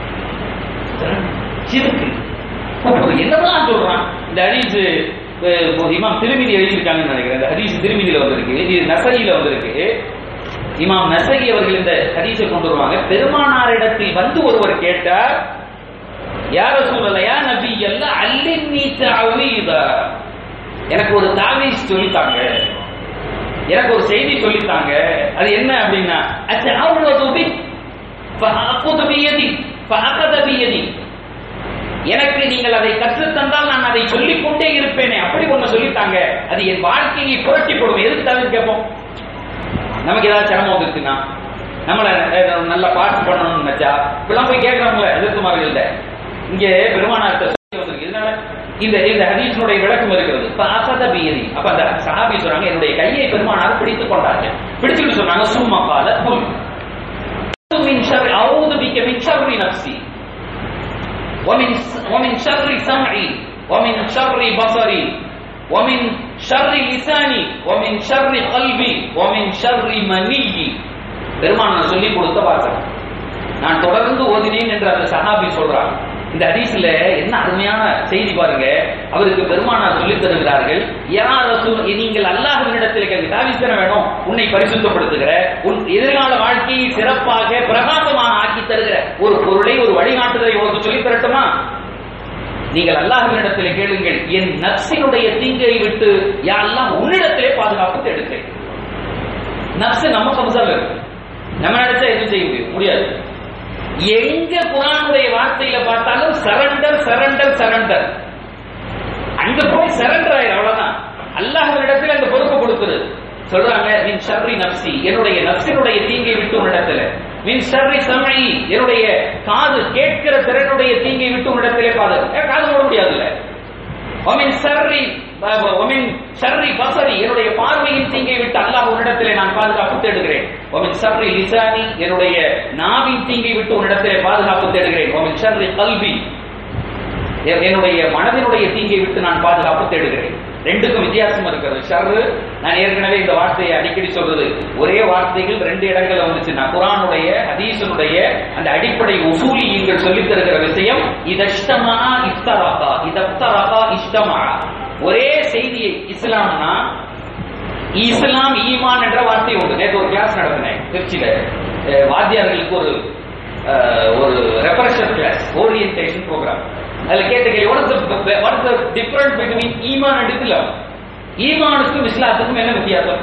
சிறுக்கு என்னதான் சொல்றான் இந்த ஹதீஸ் அஹ், இமாம் திருமிதி எழுதியிருக்காங்கன்னு நினைக்கிறேன் இந்த ஹதீஸ் திருமிதியில வந்திருக்கு இது நசையில வந்திருக்கு இமாம் நசை அவர்கள் இந்த ஹதீஸை கொண்டு வருவாங்க பெருமானாரிடத்தில் வந்து ஒருவர் கேட்டார் யார சூழல யா நபி எல்லாம் அல்லி தாவீதா எனக்கு ஒரு தாவீஸ் சொல்லித்தாங்க எனக்கு ஒரு செய்தி சொல்லித்தாங்க அது என்ன அப்படின்னா அத்தஅவது பி ஃபஅഖுது பியதி ஃபஅகத பியதி எனக்கு நீங்கள் அதை கற்றுத்தந்தால் நான் அதை சொல்லிக் கொண்டே இருப்பேனே அப்படி ஒண்ணு சொல்லித்தாங்க அது என் வாழ்க்கையை புரட்டி போடும் எதுக்கு தவிர கேட்போம் நமக்கு ஏதாவது சிரமம் வந்துருச்சுன்னா நம்மள அஹ், நல்லா பாட்டு பண்ணணும்னு நினைச்சா இப்பெல்லாம் போய் கேட்கறாங்களே எதிர்த்துமார்கள்ட்ட இங்கே பெருமானார்ட்ட சொல்லி வந்திருக்கு இதனால இந்த இந்த ஹதீஸினுடைய விளக்கம் இருக்கிறது பாசத பியதி அப்ப அந்த சஹாபி சொல்றாங்க என்னுடைய கையை பெருமானார் பிடித்துக் கொண்டாங்க பிடிச்சுட்டு சொன்னாங்க சும்மா பால புல் من شر أعوذ بك من شر نفسي ومن ومن شر سمعي ومن شر بصري ومن شر لساني ومن شر قلبي ومن شر مني பெருமானார் சொல்லி கொடுத்த வாசகம் நான் தொடர்ந்து ஓதினேன் என்று அந்த சஹாபி சொல்றார் இந்த ஹதீஸ்ல என்ன அருமையான செய்தி பாருங்க அவருக்கு பெருமானார் சொல்லித் தருகிறார்கள் யார் ரசூல் நீங்கள் அல்லாஹ்வினிடத்தில் கேட்க தாவிஸ்தன வேணும் உன்னை பரிசுத்தப்படுத்துகிற உன் எதிர்கால வாழ்க்கையை சிறப்பாக பிரகாசமாக ஆக்கி தருகிற ஒரு பொருளை ஒரு வழிகாட்டுதலை உங்களுக்கு சொல்லித் தரட்டுமா நீங்கள் அல்லாஹ்வினிடத்தில் கேளுங்கள் என் நப்சினுடைய தீங்கை விட்டு யா அல்லாஹ் உன்னிடத்திலே பாதுகாப்பு தேடுகிறேன் நப்சு நம்ம கம்சால இருக்கு நம்ம நினைச்சா எதுவும் செய்ய முடியும் முடியாது எங்க குரானுடைய வார்த்தையில பார்த்தாலும் சரண்டர் சரண்டர் சரண்டர் அங்க போய் சரண்டர் ஆயிரும் அவ்வளவுதான் அல்லாஹ்விடத்தில் அந்த பொறுப்பு கொடுக்குது சொல்றாங்க மின் ஷர்ரி நப்சி என்னுடைய நப்சினுடைய தீங்கை விட்டு உன்னிடத்துல மின் ஷர்ரி சமை என்னுடைய காது கேட்கிற திறனுடைய தீங்கை விட்டு உன்னிடத்திலே பாது ஏன் காது மூட முடியாதுல்ல ஒமின் ஷர்ரி ஒமின் ஷர்ரி பசரி என்னுடைய பார்வையின் தீங்கை விட்டு அல்லாஹ் உன்னிடத்திலே நான் பாதுகாப்பு தேடுகிறேன் ஒமின் ஷர்ரி லிசானி என்னுடைய நாவின் தீங்கை விட்டு உன்னிடத்திலே பாதுகாப்பு தேடுகிறேன் ஒமின் ஷர்ரி கல்வி எ- என்னுடைய மனதினுடைய தீங்கை விட்டு நான் பாதுகாப்பு தேடுகிறேன் ரெண்டுக்கும் வித்தியாசம் இருக்கிறது ஷர்ரு நான் ஏற்கனவே இந்த வார்த்தையை அடிக்கடி சொல்றது ஒரே வார்த்தைகள் ரெண்டு இடங்கள்ல வந்துச்சு நான் குரானுடைய ஹதீஸனுடைய அந்த அடிப்படை உசூலியங்கள் சொல்லித் தருகிற விஷயம் இதஷ்டமா இஃப்தராகா இதப்தராகா இஷ்டமா ஒரே செய்தியை இஸ்லாம்னா இஸ்லாம் ஈமான் என்ற வார்த்தை உண்டு நேற்று ஒரு கிளாஸ் நடத்தினேன் திருச்சியில அஹ், வாத்தியார்களுக்கு ஒரு அஹ், ஒரு ரெஃப்ரெஷர் கிளாஸ் ஓரியன்டேஷன் ப்ரோக்ராம் அதுல கேட்ட கேள்வி what is what is the difference between ஈமான் அண்ட் இஸ்லாம் ஈமானுக்கும் இஸ்லாத்துக்கும் என்ன வித்தியாசம்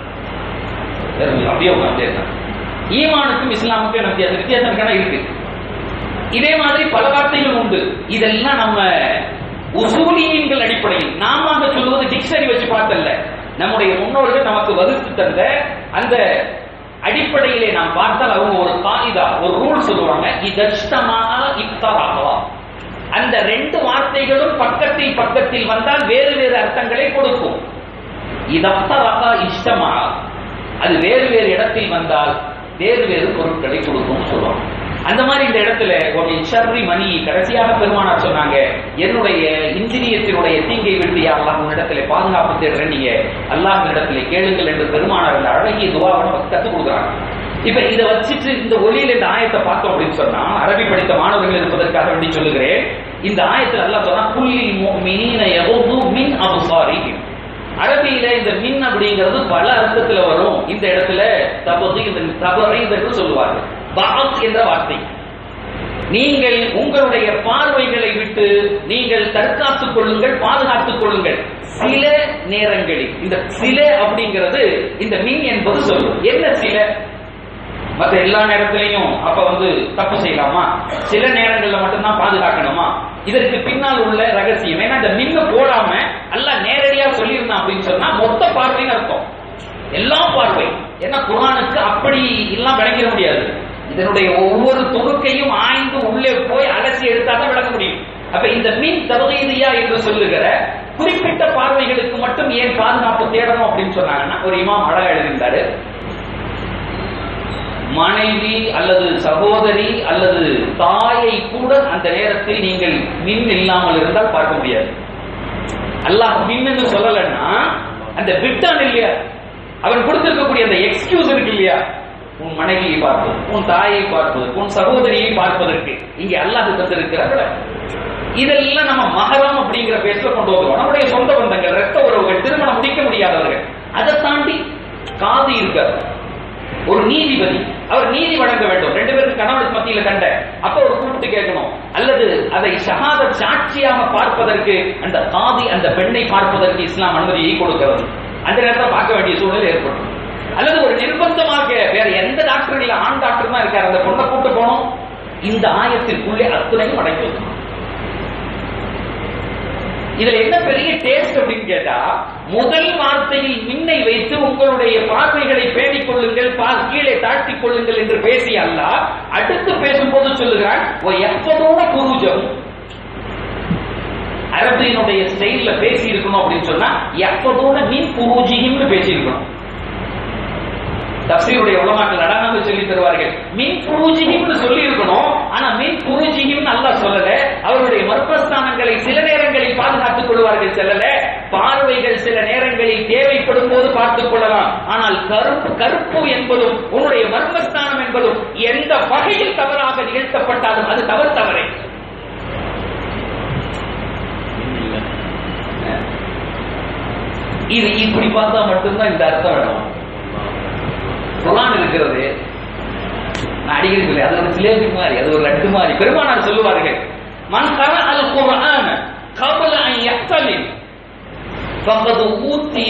வெறும் அப்படியே உட்கார்ந்தே இருந்தான். ஈமானுக்கும் இஸ்லாமுக்கும் என்ன வித்தியாசம் வித்தியாசம் இருக்கானா இருக்கு இதே மாதிரி பல வார்த்தைகள் உண்டு இதெல்லாம் நம்ம உசூலியங்கள் அடிப்படையில் நாம சொல்வது டிக்ஷனரி வச்சு பார்த்தல்ல நம்முடைய முன்னோர்கள் நமக்கு வகுத்து தந்த அந்த அடிப்படையிலே நாம் பார்த்தால் அவங்க ஒரு காயிதா ஒரு ரூல் சொல்லுவாங்க இதஷ்டமாக இப்தராகவா அந்த ரெண்டு வார்த்தைகளும் பக்கத்தில் பக்கத்தில் வந்தால் வேறு வேறு அர்த்தங்களை கொடுக்கும் இதப்தராக இஷ்டமா அது வேறு வேறு இடத்தில் வந்தால் வேறு வேறு பொருட்களை கொடுக்கும்னு சொல்லுவாங்க அந்த மாதிரி இந்த இடத்துல ஒரு ஷர்ரி மணி கடைசியாக பெருமானார் சொன்னாங்க என்னுடைய இந்திரியத்தினுடைய தீங்கை விட்டு யா அல்லாஹ் உன்னிடத்திலே பாதுகாப்பு தேடுறேன் நீங்க அல்லாஹ் இடத்திலே கேளுங்கள் என்று பெருமானார் இந்த அழகிய துவாவை நமக்கு கற்றுக் கொடுக்குறாங்க இப்ப இதை வச்சுட்டு இந்த ஒளியில இந்த ஆயத்தை பார்த்தோம் அப்படின்னு சொன்னா அரபி படித்த மாணவர்கள் இருப்பதற்காக வேண்டி சொல்லுகிறேன் இந்த ஆயத்தில் அல்லாஹ் சொன்னா குல்லில் முஃமினீன யகுது மின் அப்சாரிஹிம் அரபியில இந்த மின் அப்படிங்கிறது பல அர்த்தத்துல வரும் இந்த இடத்துல தபது இந்த தபறை என்று சொல்லுவார்கள் பாத் என்ற வார்த்தை நீங்கள் உங்களுடைய பார்வைகளை விட்டு நீங்கள் தற்காத்துக் கொள்ளுங்கள் பாதுகாத்துக் கொள்ளுங்கள் சில நேரங்களில் இந்த சில அப்படிங்கிறது இந்த மின் என்பது சொல்லும் என்ன சில மற்ற எல்லா நேரத்திலையும் அப்ப வந்து தப்பு செய்யலாமா சில நேரங்கள்ல மட்டும்தான் பாதுகாக்கணுமா இதற்கு பின்னால் உள்ள ரகசியம் ஏன்னா இந்த மின்னு போடாம எல்லாம் நேரடியா சொல்லியிருந்தான் அப்படின்னு சொன்னா மொத்த பார்வைன்னு அர்த்தம் எல்லா பார்வை ஏன்னா குரானுக்கு அப்படி எல்லாம் விளங்கிட முடியாது இதனுடைய ஒவ்வொரு துணுக்கையும் ஆய்ந்து உள்ளே போய் அலசி எடுத்தாதான் விளங்க முடியும் அப்ப இந்த மின் தவகீதியா என்று சொல்லுகிற குறிப்பிட்ட பார்வைகளுக்கு மட்டும் ஏன் பாதுகாப்பு தேடணும் அப்படின்னு சொன்னாங்கன்னா ஒரு இமாம் அழகா எழுதியிருந்தாரு மனைவி அல்லது சகோதரி அல்லது தாயை கூட அந்த நேரத்தில் நீங்கள் மின் இல்லாமல் இருந்தால் பார்க்க முடியாது அல்லாஹ் மின்னு சொல்லலைன்னா அந்த விட்டான் இல்லையா அவன் கொடுத்திருக்கக்கூடிய அந்த எக்ஸ்கியூஸ் இருக்கு இல்லையா உன் மனைவியை பார்ப்பது உன் தாயை பார்ப்பது உன் சகோதரியை பார்ப்பதற்கு இங்கே அல்லாஹ் தந்திருக்கிறார்கள் இதெல்லாம் நம்ம மகரம் அப்படிங்கிற பேர்ல கொண்டு வருவோம் நம்முடைய சொந்த பந்தங்கள் ரத்த உறவுகள் திருமணம் முடிக்க முடியாதவர்கள் அதை தாண்டி காது இருக்காது ஒரு நீதிபதி அவர் நீதி வழங்க வேண்டும் ரெண்டு பேருக்கு கணவனுக்கு மத்தியில கண்ட அப்ப ஒரு கூப்பிட்டு கேட்கணும் அல்லது அதை ஷஹாத சாட்சியாக பார்ப்பதற்கு அந்த காதி அந்த பெண்ணை பார்ப்பதற்கு இஸ்லாம் அனுமதியை கொடுக்கிறது அந்த நேரத்தில் பார்க்க வேண்டிய சூழ்நிலை ஏற்படும் அல்லது ஒரு நிர்பந்தமாக வேற எந்த டாக்டர் இல்ல ஆண் டாக்டர் தான் இருக்காரு அந்த பொண்ணை கூட்டு போனோம் இந்த ஆயத்திற்குள்ளே அத்துணையும் அடக்கி இதுல என்ன பெரிய டேஸ்ட் அப்படின்னு கேட்டா முதல் வார்த்தையில் மின்னை வைத்து உங்களுடைய பார்வைகளை பேணிக் கொள்ளுங்கள் கீழே தாழ்த்திக் கொள்ளுங்கள் என்று பேசிய அல்ல அடுத்து பேசும்போது சொல்லுகிறான் எப்பதோட குருஜம் அரபியினுடைய ஸ்டைல்ல பேசி இருக்கணும் அப்படின்னு சொன்னா எப்பதோட மின் குருஜின்னு பேசி இருக்கணும் தப்சீருடைய உலமாக்கள் நடனங்க சொல்லி தருவார்கள் மின் புருஜிகிம்னு சொல்லி இருக்கணும் ஆனா மின் புருஜிகிம் நல்லா சொல்லல அவருடைய மர்மஸ்தானங்களை சில நேரங்களில் பாதுகாத்துக் கொள்வார்கள் செல்லல பார்வைகள் சில நேரங்களில் தேவைப்படும் போது பார்த்துக் கொள்ளலாம் ஆனால் கருப்பு கருப்பு என்பதும் உன்னுடைய மர்மஸ்தானம் என்பதும் எந்த வகையில் தவறாக நிகழ்த்தப்பட்டாலும் அது தவறு தவறே இது இப்படி பார்த்தா மட்டும்தான் இந்த அர்த்தம் வேணும் குரான் இருக்கிறது நான் அடிக்கடி சொல்லி அது ஒரு சிலேபி மாதிரி அது ஒரு லட்டு மாதிரி பெருமானார் சொல்லுவார்கள் மன் கர அல் குர்ஆன் கபல அன் யக்தலின் فقد ஊத்திய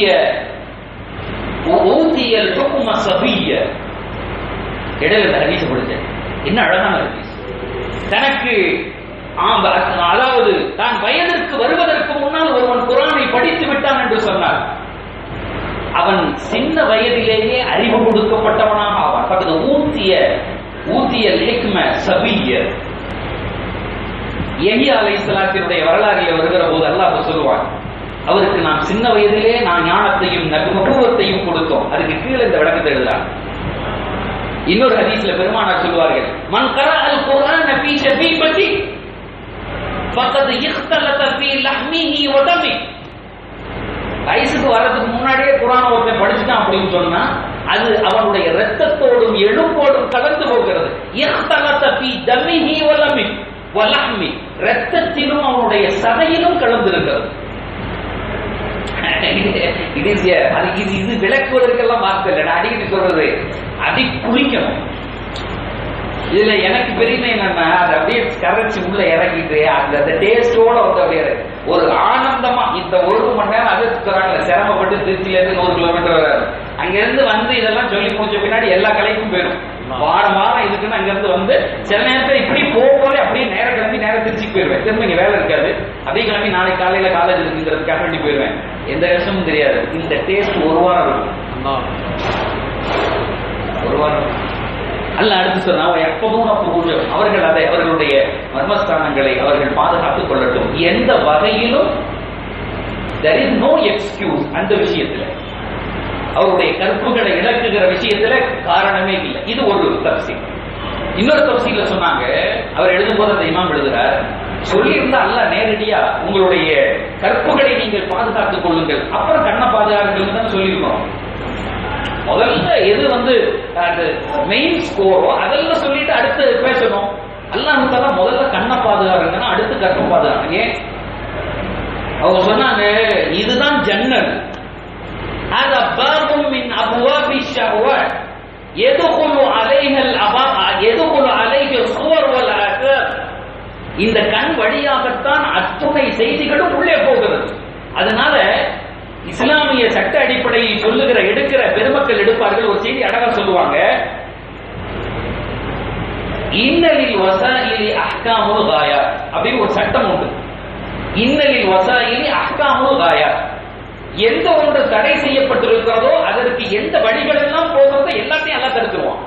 ஊத்திய الحكم صبية இடையில இந்த ஹதீஸ் படிச்சேன் என்ன அழகான ஹதீஸ் தனக்கு அதாவது தான் வயதிற்கு வருவதற்கு முன்னால் ஒருவன் குரானை படித்து விட்டான் என்று சொன்னார் அவன் சின்ன வயதிலேயே அறிவு கொடுக்கப்பட்டவனாக ஆவான் பக்கத்து ஊத்திய ஊத்திய லேக்ம சபிய எஹியா அலை சலாத்தினுடைய வரலாறில் வருகிற போது அல்லாஹ் சொல்லுவான் அவருக்கு நாம் சின்ன வயதிலே நான் ஞானத்தையும் நகுமத்துவத்தையும் கொடுத்தோம் அதுக்கு கீழே இந்த விளக்கத்தை எழுதுறான் இன்னொரு ஹதீஸ்ல பெருமானார் சொல்லுவார்கள் மன் கர அல் குர்ஆன ஃபீ ஷபீபதி ஃபக்கத் இக்தலத ஃபீ லஹ்மிஹி வ தமி வயசுக்கு வர்றதுக்கு முன்னாடியே குரான ஒருத்தன் படிச்சுட்டான் அப்படின்னு சொன்னா அது அவனுடைய ரத்தத்தோடும் எலும்போடும் கலந்து போகிறது தம்மிஹி வலமி வலஹ்மி ரத்தத்திலும் அவனுடைய சதையிலும் கலந்து இருக்கிறது இது அது இது இது விளக்குவதற்கெல்லாம் வார்த்தை இல்லை நான் அடிக்கடி சொல்றது அதை குளிக்கணும் இதுல எனக்கு பெருமை என்னன்னா அதை அப்படியே கரைச்சி உள்ள இறங்கிட்டு அந்த அந்த டேஸ்டோட வந்து அப்படியே ஒரு ஆனந்தமா இந்த ஒரு மணி நேரம் அது சொல்றாங்க சிரமப்பட்டு திருச்சியில இருந்து நூறு கிலோமீட்டர் வராது அங்க இருந்து வந்து இதெல்லாம் சொல்லி முடிச்ச பின்னாடி எல்லா கலைக்கும் போயிடும் வாரம் வாரம் இதுக்குன்னு அங்க இருந்து வந்து சில நேரத்துல இப்படி போகும்போதே அப்படியே நேரம் கிளம்பி நேரம் திருச்சி போயிருவேன் திரும்ப இங்க வேலை இருக்காது அதே கிளம்பி நாளைக்கு காலையில காலேஜ் இருக்குங்கிறதுக்காக வேண்டி போயிருவேன் எந்த கஷ்டமும் தெரியாது இந்த டேஸ்ட் ஒரு வாரம் இருக்கும் ஒரு வாரம் அல்ல அடுத்து சொன்னா எப்பவும் பூஜம் அவர்கள் அதை அவர்களுடைய மர்மஸ்தானங்களை அவர்கள் பாதுகாத்துக் கொள்ளட்டும் எந்த வகையிலும் தெர் இஸ் நோ எக்ஸ்கியூஸ் அந்த விஷயத்துல அவருடைய கற்புகளை இழக்குகிற விஷயத்துல காரணமே இல்லை இது ஒரு தப்சி இன்னொரு தப்சியில சொன்னாங்க அவர் எழுதும் போது அந்த இமாம் எழுதுறார் சொல்லியிருந்தா அல்ல நேரடியா உங்களுடைய கற்புகளை நீங்கள் பாதுகாத்துக் கொள்ளுங்கள் அப்புறம் கண்ணை பாதுகாக்கணும்னு தான் சொல்லியிருக்கோம் முதல்ல எது வந்து அந்த மெயின் ஸ்கோரோ அதெல்லாம் சொல்லிட்டு அடுத்து பேசணும் அல்லாஹ் தாலா முதல்ல கண்ணை பாதுகாருங்கன்னா அடுத்து கற்பை பாதுகாருங்க ஏன் அவங்க சொன்னாங்க இதுதான் ஜன்னல் هذا باب من ابواب الشهوات يدخل عليها الاباء يدخل عليه الصور والاثار இந்த கண் வழியாகத்தான் அத்துணை செய்திகளும் உள்ளே போகிறது அதனால இஸ்லாமிய சட்ட அடிப்படையில் சொல்லுகிற எடுக்கிற பெருமக்கள் எடுப்பார்கள் ஒரு செய்தி அழகா சொல்லுவாங்க இன்னலில் வசாயிலி அஹ்காமுல் காயா அப்படின்னு ஒரு சட்டம் உண்டு இன்னலில் வசாயிலி அஹ்காமுல் காயா எந்த ஒன்று தடை செய்யப்பட்டிருக்கிறதோ அதற்கு எந்த வழிகள் எல்லாம் போகிறதோ எல்லாத்தையும் எல்லாம் தடுத்துருவான்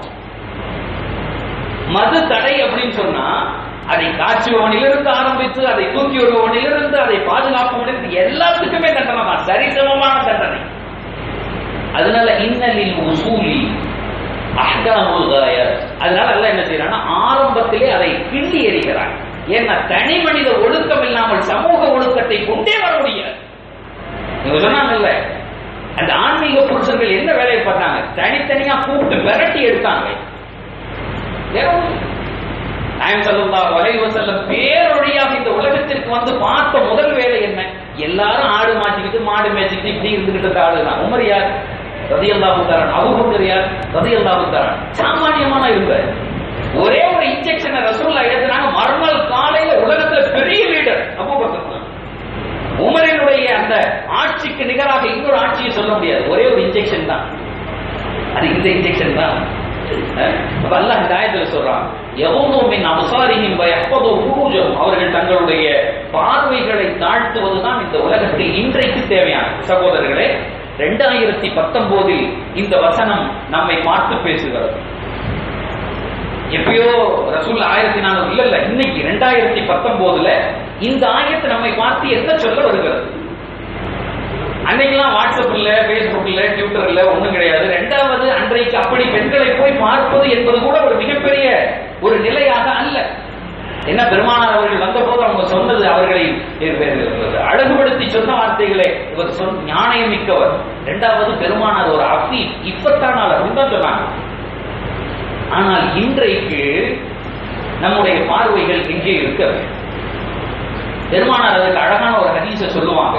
மது தடை அப்படின்னு சொன்னா அதை காய்ச்சுபவனிலிருந்து ஆரம்பித்து அதை தூக்கி வருபவனிலிருந்து அதை பாதுகாப்பவனிலிருந்து எல்லாத்துக்குமே தண்டனை தான் சரிசமமான தண்டனை அதனால இன்னலில் உசூலி அஹ்காமுல் காயத் அதனால அல்லாஹ் என்ன செய்யறான்னா ஆரம்பத்திலே அதை கிண்டி எறிகிறான் ஏன்னா தனி மனித ஒழுக்கம் இல்லாமல் சமூக ஒழுக்கத்தை கொண்டே வர முடியாது இவங்க சொன்னாங்கல்ல அந்த ஆன்மீக புருஷர்கள் என்ன வேலையை பார்த்தாங்க தனித்தனியா கூப்பிட்டு விரட்டி எடுத்தாங்க வேற ஒண்ணும் நாயம் ஸல்லல்லாஹு அலைஹி வஸல்லம் பேரொழியாக இந்த உலகத்திற்கு வந்து பார்த்த முதல் வேலை என்ன எல்லாரும் ஆடு மாட்டிக்கிட்டு மாடு மேய்ச்சிக்கிட்டு இப்படி இருந்துகிட்டு இருக்க ஆளு தான் உமர் யார் ரதியல்லாஹு தரான் அபூபக்கர் யார் ரதியல்லாஹு தரான் சாமானியமான இருந்தார் ஒரே ஒரு இன்ஜெக்ஷனை ரசூல்லா எடுத்துனாங்க மறுநாள் காலையில உலகத்துல பெரிய லீடர் அபூபக்கர் தான் உமரினுடைய அந்த ஆட்சிக்கு நிகராக இன்னொரு ஆட்சியை சொல்ல முடியாது ஒரே ஒரு இன்ஜெக்ஷன் தான் அது இந்த இன்ஜெக்ஷன் தான் அஹ் அப்ப அல்லாஹ் இந்த ஆயத்துல சொல்றான் எவ்வளவு மின் அபசாரியின் எப்பதோ பூஜம் அவர்கள் தங்களுடைய பார்வைகளை தாழ்த்துவதுதான் இந்த உலகத்தில் இன்றைக்கு தேவையான சகோதரர்களே ரெண்டாயிரத்தி பத்தொன்பதில் இந்த வசனம் நம்மை பார்த்து பேசுகிறது எப்பயோ ரசூல் ஆயிரத்தி நானூறு இல்ல இல்ல இன்னைக்கு ரெண்டாயிரத்தி பத்தொன்பதுல இந்த ஆயத்தை நம்மை பார்த்து என்ன சொல்ல வருகிறது அன்னைக்கெல்லாம் வாட்ஸ்அப் இல்ல பேஸ்புக் இல்ல ட்விட்டர் இல்ல ஒண்ணும் கிடையாது ரெண்டாவது அன்றைக்கு அப்படி பெண்களை போய் பார்ப்பது என்பது கூட ஒரு மிகப்பெரிய ஒரு நிலையாக அல்ல என்ன பெருமானார் அவர்கள் வந்தபோது அவங்க சொன்னது அவர்களை அழகுபடுத்தி சொன்ன வார்த்தைகளே இவர் சொல் ஞானயம் மிக்கவர் இரண்டாவது பெருமானார் ஒரு அஃபி இப்பத்தானால் அப்படின்னு தான் சொன்னாங்க ஆனால் இன்றைக்கு நம்முடைய பார்வைகள் எங்கே இருக்க பெருமானார் அதுக்கு அழகான ஒரு ஹதீஸ சொல்லுவாங்க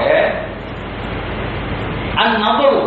அந்நபரு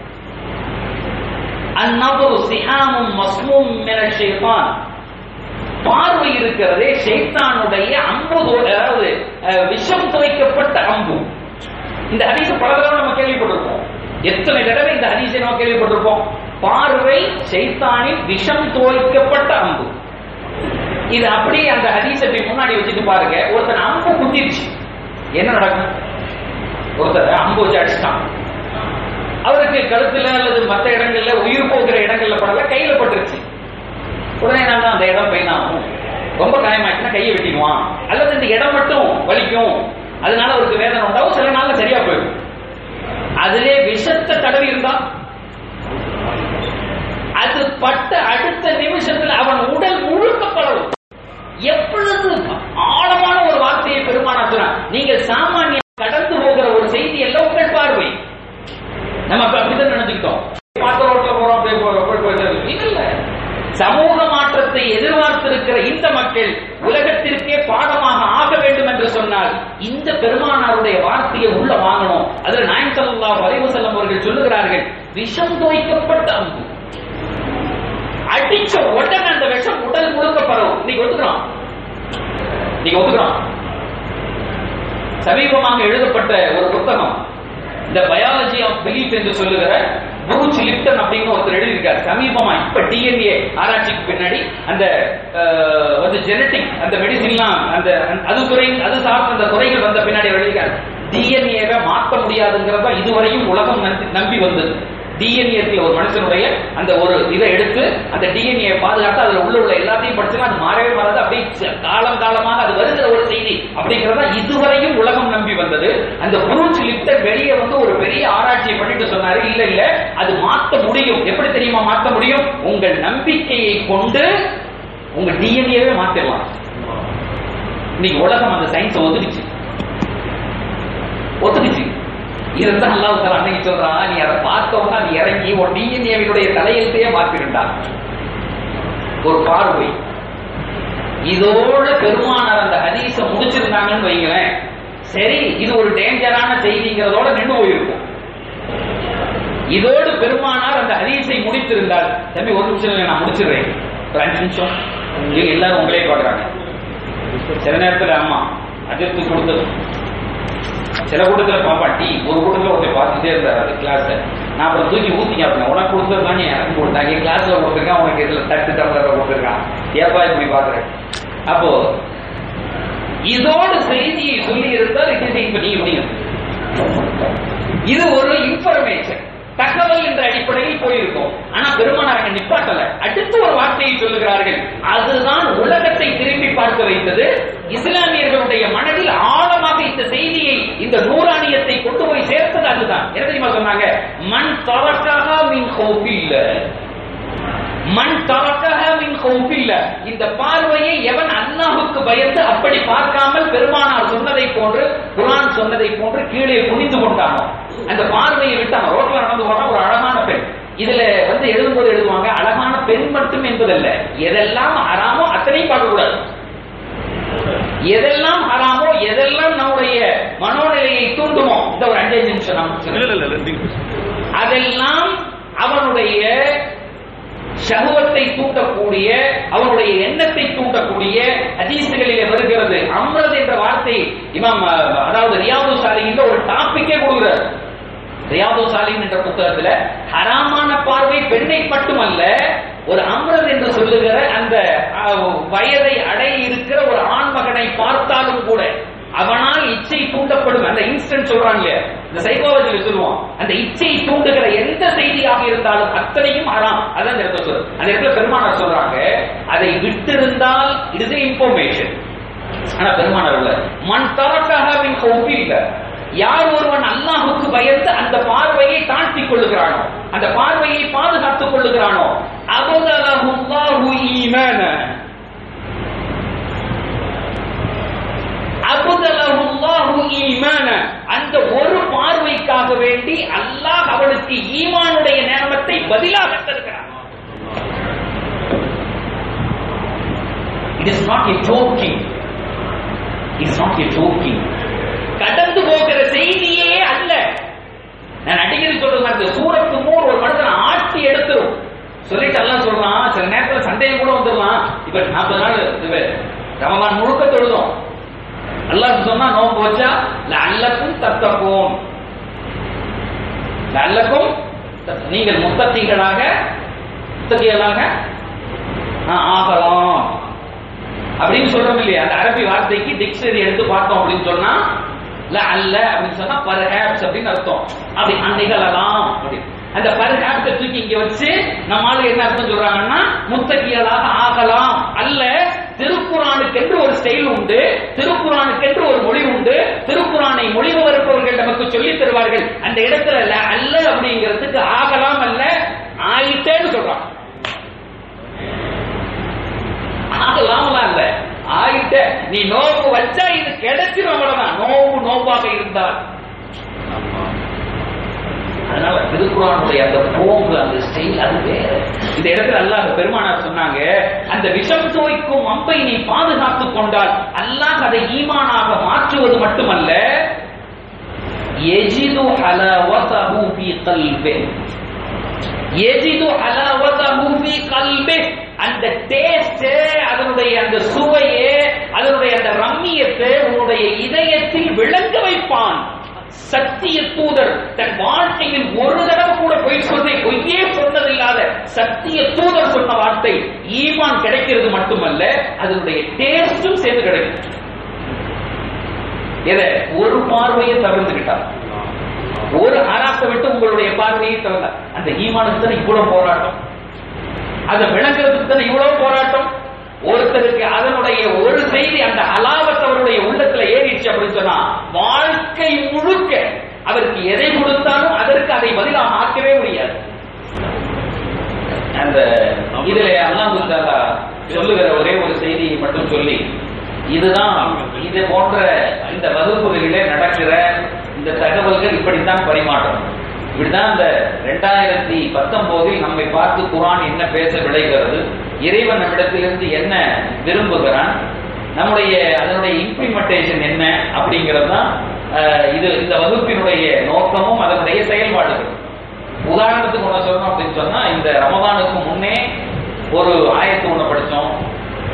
அந்நபரு சிஹாமும் மஸ்மூம் மின ஷைத்தான் பார்வை இருக்கிறதே ஷைத்தானுடைய அம்பு அதாவது அஹ், விஷம் துவைக்கப்பட்ட அம்பு இந்த ஹதீஸ் பல தடவை நம்ம கேள்விப்பட்டிருப்போம் எத்தனை தடவை இந்த ஹதீஸை நம்ம கேள்விப்பட்டிருப்போம் பார்வை ஷைத்தானின் விஷம் துவைக்கப்பட்ட அம்பு இது அப்படியே அந்த ஹதீஸை போய் முன்னாடி வச்சுட்டு பாருங்க ஒருத்தன் அம்பு குத்திருச்சு என்ன நடக்கும் ஒருத்தர் அம்பு வச்சு அடிச்சிட்டான் அவருக்கு கழுத்துல அல்லது மற்ற இடங்கள்ல உயிர் போகிற இடங்கள்ல படல கையில பட்டுருச்சு உடனே நான் அந்த இடம் பெயின் ஆகும் ரொம்ப காயமாச்சுன்னா கையை வெட்டிடுவான் அல்லது இந்த இடம் மட்டும் வலிக்கும் அதனால அவருக்கு வேதனை உண்டாகும் சில நாள்ல சரியா போயிடும் அதிலே விஷத்தை தடவி இருந்தா அது பட்ட அடுத்த நிமிஷத்துல அவன் உடல் முழுக்க பரவும் எப்பொழுது ஆழமான ஒரு வார்த்தையை பெருமானா சொன்னார் நீங்கள் சாமானிய கடந்து போகிற ஒரு செய்தி எல்லாம் உங்கள் பார்வை நம்ம அப்ப அப்படிதான் நினைச்சுக்கிட்டோம் பார்த்த ரோட்ல போறோம் அப்படியே போறோம் போய் போய் இல்ல இல்ல சமூக மாற்றத்தை எதிர்பார்த்திருக்கிற இந்த மக்கள் உலகத்திற்கே பாடமாக ஆக வேண்டும் என்று சொன்னால் இந்த பெருமானாருடைய வார்த்தையை உள்ள வாங்கணும் அதுல நாயம் ஸல்லல்லாஹு அலைஹி வஸல்லம் அவர்கள் சொல்லுகிறார்கள் விஷம் தோய்க்கப்பட்ட அம்பு அடிச்ச உடனே அந்த விஷம் உடல் முழுக்க பரவும் நீங்க ஒத்துக்கிறோம் நீங்க ஒத்துக்கிறோம் சமீபமாக எழுதப்பட்ட ஒரு புத்தகம் இந்த பயாலஜி ஆஃப் பிலீஃப் என்று சொல்லுகிற புரூச் லிப்டன் அப்படின்னு ஒருத்தர் எழுதியிருக்கார் சமீபமா இப்ப டிஎன்ஏ ஆராய்ச்சிக்கு பின்னாடி அந்த அஹ், வந்து ஜெனட்டிக் அந்த மெடிசின்லாம் அந்த அது துறை அது சார்ந்த அந்த துறைகள் வந்த பின்னாடி அவர் எழுதியிருக்கார் டிஎன்ஏவை மாற்ற முடியாதுங்கிறத இதுவரையும் உலகம் நம்பி- நம்பி வந்தது டிஎன்ஏ ஒரு மனுஷனுடைய அந்த ஒரு இதை எடுத்து அந்த டிஎன்ஏ பாதுகாத்து அதுல உள்ள உள்ள எல்லாத்தையும் படிச்சுன்னா அது மாறவே மாறாது அப்படியே ச- காலம் காலமாக அது வருகிற ஒரு செய்தி அப்படிங்கிறத இதுவரையும் உலகம் நம்பி வந்தது அந்த புரூச் லிப்டர் வெளியே வந்து ஒரு பெரிய ஆராய்ச்சியை பண்ணிட்டு சொன்னாரு இல்ல இல்ல அது மாற்ற முடியும் எப்படி தெரியுமா மாற்ற முடியும் உங்கள் நம்பிக்கையை கொண்டு உங்க டிஎன்ஏவே மாத்திடலாம் இன்னைக்கு உலகம் அந்த சயின்ஸை ஒதுக்குச்சு ஒத்துக்குச்சு இருந்தா அல்லாஹ் தஆலா அன்னைக்கு சொல்றான் நீ அதை பார்த்தவனா நீ இறங்கி உன் டிஎன்ஏவினுடைய தலையெழுத்தையே மாத்திருண்டா ஒரு பார்வை இதோட பெருமானார் அந்த ஹதீஸ முடிச்சிருந்தாங்கன்னு வைங்களேன் சரி இது ஒரு டேஞ்சரான செய்திங்கிறதோட நின்று போயிருக்கும் இதோடு பெருமானார் அந்த ஹதீஸை முடித்திருந்தால் தம்பி ஒரு நிமிஷம் இல்ல, நான் முடிச்சிடுறேன் ஒரு அஞ்சு நிமிஷம் நீங்க எல்லாரும் உங்களே பார்க்கறாங்க சில நேரத்துல ஆமா அஜித்து கொடுத்தது சில கூட்டத்துல பாப்பா டீ ஒரு கூட்டத்துல ஒருத்தர் பார்த்துட்டே இருந்தார் அது கிளாஸ் நான் அப்புறம் தூக்கி ஊத்திங்க அப்படின்னா உனக்கு கொடுத்தது தானே எனக்கு கொடுத்தாங்க கிளாஸ்ல கொடுத்துருக்கான் உனக்கு இதுல தட்டு டம்ளர்ல கொடுத்துருக்கான் ஏப்பா இப்படி பாக்குறேன் அப்போ இதோடு செய்தியை சொல்லி இருந்தால் இது இப்ப நீங்க முடியும் இது ஒரு இன்ஃபர்மேஷன் தகவல் என்ற அடிப்படையில் போயிருக்கும் ஆனா பெருமானார் அங்க நிப்பாட்டல அடுத்து ஒரு வார்த்தையை சொல்லுகிறார்கள் அதுதான் உலகத்தை திரும்பி பார்க்க வைத்தது இஸ்லாமியர்களுடைய மனதில் ஆழமாக இந்த செய்தியை இந்த நூறாணியத்தை கொண்டு போய் சேர்த்தது அதுதான் என்ன தெரியுமா சொன்னாங்க மண் தவக்காக மின் கோப்பில்ல மண் தவக்கக மின் கோப்பில்ல இந்த பார்வையை எவன் அல்லாஹுக்கு பயந்து அப்படி பார்க்காமல் பெருமானார் சொன்னதை போன்று குரான் சொன்னதை போன்று கீழே குனிந்து கொண்டானோ அந்த பார்வையை விட்டு அவன் ரோட்ல நடந்து போனா ஒரு அழகான பெண் இதுல வந்து எழுதும்போது எழுதுவாங்க அழகான பெண் மட்டும் என்பதல்ல எதெல்லாம் ஹராமோ அத்தனையும் பார்க்க கூடாது எதெல்லாம் ஹராமோ எதெல்லாம் நம்முடைய மனோநிலையை தூண்டுமோ இந்த ஒரு அஞ்சு நிமிஷம் நான் இல்ல இல்ல இல்ல நீங்க பேசுங்க. அதெல்லாம் அவனுடைய சகுவத்தை தூண்டக்கூடிய அவனுடைய எண்ணத்தை தூண்டக்கூடிய ஹதீசுகளிலே வருகிறது அம்ரத் என்ற வார்த்தை இமாம் அஹ், அதாவது ரியாது சாலிகின்ற ஒரு டாபிக்கே கொடுக்கிறார் ரியாது சாலின் என்ற புத்தகத்துல ஹராமான பார்வை பெண்ணை மட்டுமல்ல ஒரு அம்ரத் என்று சொல்லுகிற அந்த அஹ், வயதை அடைய இருக்கிற ஒரு ஆண்மகனை பார்த்தாலும் கூட அவனால் இச்சை தூண்டப்படும் அந்த இன்ஸ்டன்ட் சொல்றாங்க இல்லையா இந்த சைக்காலஜில சொல்லுவோம் அந்த இச்சை தூண்டுகிற எந்த செய்தியாக இருந்தாலும் அத்தனையும் ஹராம் அதான் இந்த இடத்துல சொல்லு அந்த இடத்துல பெருமானார் சொல்றாங்க அதை விட்டிருந்தால் இட் இஸ் இன்ஃபர்மேஷன் ஆனா பெருமானார் இல்ல மண் தரக்காக ஒப்பில்ல யார் ஒருவன் அல்லாஹுக்கு பயந்து அந்த பார்வையை தாழ்த்திக் கொள்ளுகிறானோ அந்த பார்வையை பாதுகாத்துக் கொள்ளுகிறானோ அபுதலஹுல்லாஹு ஈமான அபுதலஹுல்லாஹு ஈமான அந்த ஒரு பார்வைக்காக வேண்டி அல்லாஹ் அவனுக்கு ஈமானுடைய நேமத்தை பதிலாக தருகிறான் it is not a joking it's not a joking கடந்து போகிற செய்தியே அல்ல நான் அடிக்கடி சொல்றது மாதிரி சூரத்து மூர் ஒரு மனுஷன் ஆட்டி எடுத்துரும் சொல்லிட்டு எல்லாம் சொல்றான் சில நேரத்துல சண்டையில் கூட வந்துடலாம் இப்ப நாற்பது நாள் இது ரமலான் முழுக்க தொழுதும் அல்லாஹ் சொன்னா நோம்பு வச்சா அல்லக்கும் தத்தப்போம் அல்லக்கும் நீங்கள் முத்தத்திகளாக முத்தத்திகளாக ஆகலாம் அப்படின்னு சொல்றோம் இல்லையா அந்த அரபி வார்த்தைக்கு டிக்ஷனரி எடுத்து பார்த்தோம் அப்படின்னு சொன்னா ல அல்ல அப்படின்னு சொன்னா பர்ஹாப்ஸ் அப்படின்னு அர்த்தம் அப்படி நிகழலாம் அப்படி அந்த பர்ஹாப்ஸை தூக்கி இங்க வச்சு நம்ம ஆளு என்ன அர்த்தம் சொல்றாங்கன்னா முத்தகியலாக ஆகலாம் அல்ல திருக்குறானுக்கென்று ஒரு ஸ்டைல் உண்டு திருக்குறானுக்கென்று ஒரு மொழி உண்டு திருக்குறானை மொழிபெயர்ப்பவர்கள் நமக்கு சொல்லித் தருவார்கள் அந்த இடத்துல ல அல்ல அப்படிங்கிறதுக்கு ஆகலாம் அல்ல ஆயிட்டேன்னு சொல்றான் ஆகலாமலாம் இல்ல ஆயிட்ட நீ நோம்பு வச்சா இது கிடைச்சிரும் அவ்வளவுதான் நோம்பு நோம்பாக இருந்தால் அதனால திருக்குறானுடைய அந்த போங்கு அந்த ஸ்டைல் அது வேற இந்த இடத்துல அல்லாஹ் பெருமானார் சொன்னாங்க அந்த விஷம் தோய்க்கும் அம்பை நீ பாதுகாத்துக் கொண்டால் அல்லாஹ் அதை ஈமானாக மாற்றுவது மட்டுமல்ல எஜிது ஹலவதஹு ஃபீ கல்பி எஜிது ஹலவதஹு ஃபீ கல்பி அந்த டேஸ்ட் அதனுடைய அந்த சுவையே அதனுடைய அந்த ரம்மியத்தை உன்னுடைய இதயத்தில் விளங்க வைப்பான் சத்திய தூதர் தன் வாழ்க்கையில் ஒரு தடவை கூட பொய் சொல்லி பொய்யே சொன்னதில்லாத சத்திய தூதர் சொன்ன வார்த்தை ஈமான் கிடைக்கிறது மட்டுமல்ல அதனுடைய டேஸ்டும் சேர்ந்து கிடைக்கும் எதை ஒரு பார்வையை தவிர்த்துக்கிட்டார் ஒரு ஹராத்தை விட்டு உங்களுடைய பார்வையை தவிர அந்த ஈமானுக்கு தானே இவ்வளவு போராட்டம் அதை விளங்குறதுக்கு தானே இவ்வளவு போராட்டம் ஒருத்தருக்கு அதனுடைய ஒரு செய்தி அந்த அலாவத் அவருடைய உள்ளத்துல ஏறிடுச்சு அப்படின்னு சொன்னா வாழ்க்கை முழுக்க அவருக்கு எதை கொடுத்தாலும் அதற்கு அதை பதிலாக ஆக்கவே முடியாது அந்த இதுல அல்லாஹ் தாலா சொல்லுகிற ஒரே ஒரு செய்தியை மட்டும் சொல்லி இதுதான் இது போன்ற இந்த வகுப்புகளிலே நடக்கிற இந்த தகவல்கள் இப்படித்தான் பரிமாற்றம் இப்படிதான் இந்த ரெண்டாயிரத்தி பத்தொன்பதில் நம்மை பார்த்து குரான் என்ன பேச விளைகிறது இறைவன் நம்மிடத்திலிருந்து என்ன விரும்புகிறான் நம்முடைய அதனுடைய இம்ப்ளிமெண்டேஷன் என்ன அப்படிங்கிறது தான் அஹ், இது இந்த வகுப்பினுடைய நோக்கமும் அதனுடைய செயல்பாடுகள் உதாரணத்துக்கு ஒண்ணு சொல்லணும் அப்படின்னு சொன்னா இந்த ரமதானுக்கு முன்னே ஒரு ஆயத்து ஒண்ணு படிச்சோம்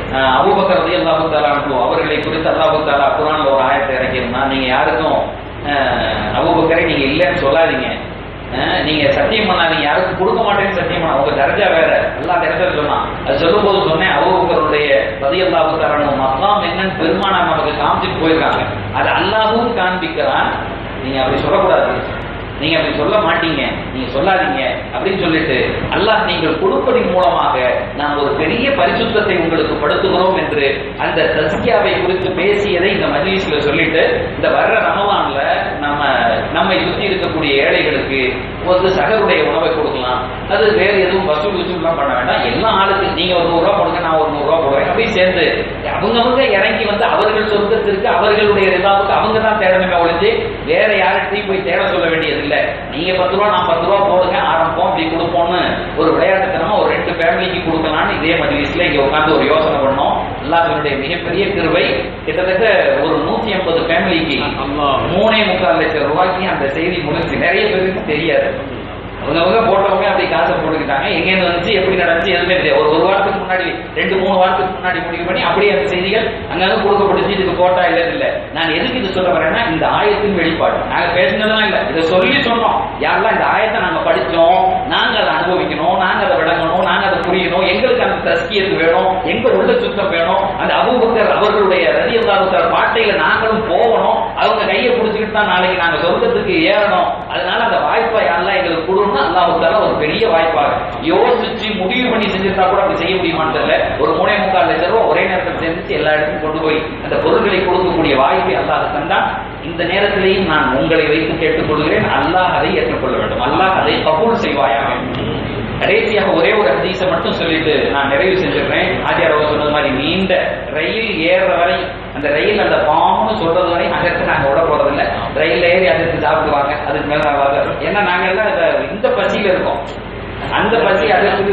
அஹ், அபூபக்கர் ரலியல்லாஹு தஆலா அன்ஹு அவர்களை குறித்து அல்லாஹு தஆலா குர்ஆன்ல ஒரு ஆயத்தை இறக்கியிருந்தான் நீங்க யாருக்கும் அஹ், அபூபக்கரை நீங்க இல்லைன்னு சொல்லாதீங்க அஹ், நீங்க சத்தியம் பண்ணாதீங்க யாருக்கும் கொடுக்க மாட்டேன்னு சத்தியம் பண்ண உங்க தரஜா வேற எல்லா இடத்துல சொன்னான் அது சொல்லும் போது சொன்னேன் அபூபக்கருடைய ரலியல்லாஹு தஆலா அன்ஹு மக்காம் என்னன்னு பெருமானா நமக்கு காமிச்சிட்டு போயிருக்காங்க அது அல்லாஹ்வும் காண்பிக்கிறான் நீங்க அப்படி சொல்லக்கூடாது நீங்க அப்படி சொல்ல மாட்டீங்க நீங்க சொல்லாதீங்க அப்படின்னு சொல்லிட்டு அல்லாஹ் நீங்கள் கொடுப்பதின் மூலமாக நாம் ஒரு பெரிய பரிசுத்தத்தை உங்களுக்கு படுத்துகிறோம் என்று அந்த தஸ்கியாவை குறித்து பேசியதை இந்த மஜ்லிஸ்ல சொல்லிட்டு இந்த வர்ற ரமலான்ல நம்ம நம்மை சுத்தி இருக்கக்கூடிய ஏழைகளுக்கு ஒரு சகருடைய உணவை கொடுக்கலாம் அது வேற எதுவும் வசூல் வசூல்லாம் பண்ண வேண்டாம் எல்லா ஆளுக்கு நீங்க ஒரு நூறு ரூபா கொடுங்க நான் ஒரு நூறு ரூபா போடுறேன் அப்படியே சேர்ந்து அவங்கவங்க இறங்கி வந்து அவர்கள் சொர்க்கத்திற்கு அவர்களுடைய ரிதாவுக்கு அவங்க தான் தேடணுமே ஒழிஞ்சு வேற யார்கிட்டையும் போய் தேட சொல்ல வேண்டியது இல்ல நீங்க பத்து ரூபா நான் பத்து ரூபா போடுங்க ஆரம்பம் அப்படி கொடுப்போம்னு ஒரு விளையாட்டுத்தனமா ஒரு ரெண்டு ஃபேமிலிக்கு கொடுக்கலாம்னு இதே மஜ்லிஸ்ல இங்க உட்கார்ந்து ஒரு யோசனை பண்ணோம் அல்லாஹ்வினுடைய மிகப்பெரிய கிருபை கிட்டத்தட்ட ஒரு நூத்தி ஐம்பது ஃபேமிலிக்கு மூணே முக்கால் லட்சம் ரூபாய்க்கு அந்த செய்தி முடிஞ்சு நிறைய பேருக்கு தெரியாது அவங்கவங்க போட்டவங்க அப்படி காசை போட்டுக்கிட்டாங்க எங்கேருந்து வந்துச்சு எப்படி நடந்துச்சு எதுவுமே தெரியாது ஒரு ஒரு வாரத்துக்கு முன்னாடி ரெண்டு மூணு வாரத்துக்கு முன்னாடி முடிவு பண்ணி அப்படியே அந்த செய்திகள் அங்கங்க கொடுக்கப்பட்டுச்சு இதுக்கு போட்டா இல்ல இல்ல நான் எதுக்கு இது சொல்ல வரேன்னா இந்த ஆயத்தின் வெளிப்பாடு நாங்க பேசினதெல்லாம் இல்ல இதை சொல்லி சொன்னோம் யாரெல்லாம் இந்த ஆயத்தை நாங்க படிச்சோம் நாங்க அதை அனுபவிக்கணும் நாங்க அதை விளங்கணும் நாங்க அதை புரியணும் எங்களுக்கு அந்த தஸ்கியத்து வேணும் எங்க உள்ள சுத்தம் வேணும் அந்த அபூபக்கர் அவர்களுடைய ரதியல்லாஹு பாட்டையில நாங்களும் போகணும் அவங்க கையை பிடிச்சிக்கிட்டு தான் நாளைக்கு நாங்க சொர்க்கத்துக்கு ஏறணும் அதனால அந்த வாய்ப்பை யாரெல்லாம் எங்களுக்கு கொடுன்னா அல்லாஹ் ஒரு பெரிய வாய்ப்பாக யோசிச்சு முடிவு பண்ணி செஞ்சிருந்தா கூட அப்படி செய்ய முடியுமான்னு தெரியல ஒரு மூணே முக்கால் லட்சம் ரூபாய் ஒரே நேரத்தில் சேர்ந்துச்சு எல்லா இடத்துக்கும் கொண்டு போய் அந்த பொருட்களை கொடுக்கக்கூடிய வாய்ப்பை அல்லாஹ் தந்தான் இந்த நேரத்திலேயும் நான் உங்களை வைத்து கேட்டுக்கொள்கிறேன் அல்லாஹ் அதை ஏற்றுக்கொள்ள வேண்டும் அல்லாஹ் அதை கபூல் செய்வாயாக கடைசியாக ஒரே ஒரு ஹதீஸை மட்டும் சொல்லிட்டு நான் நிறைவு செஞ்சிடுறேன் ஆச்சார் அவர் சொன்னது மாதிரி நீண்ட ரயில் ஏறுற வரை அந்த ரயில் அந்த பாம்புன்னு சொல்றது வரை அதற்கு நாங்க விட போறது இல்ல ரயில்ல ஏறி அதற்கு சாப்பிடுவாங்க அதுக்கு மேல நான் வரல. ஏன்னா நாங்க எல்லாம் இந்த- இந்த பசியில இருக்கோம் அந்த பசி அதற்கு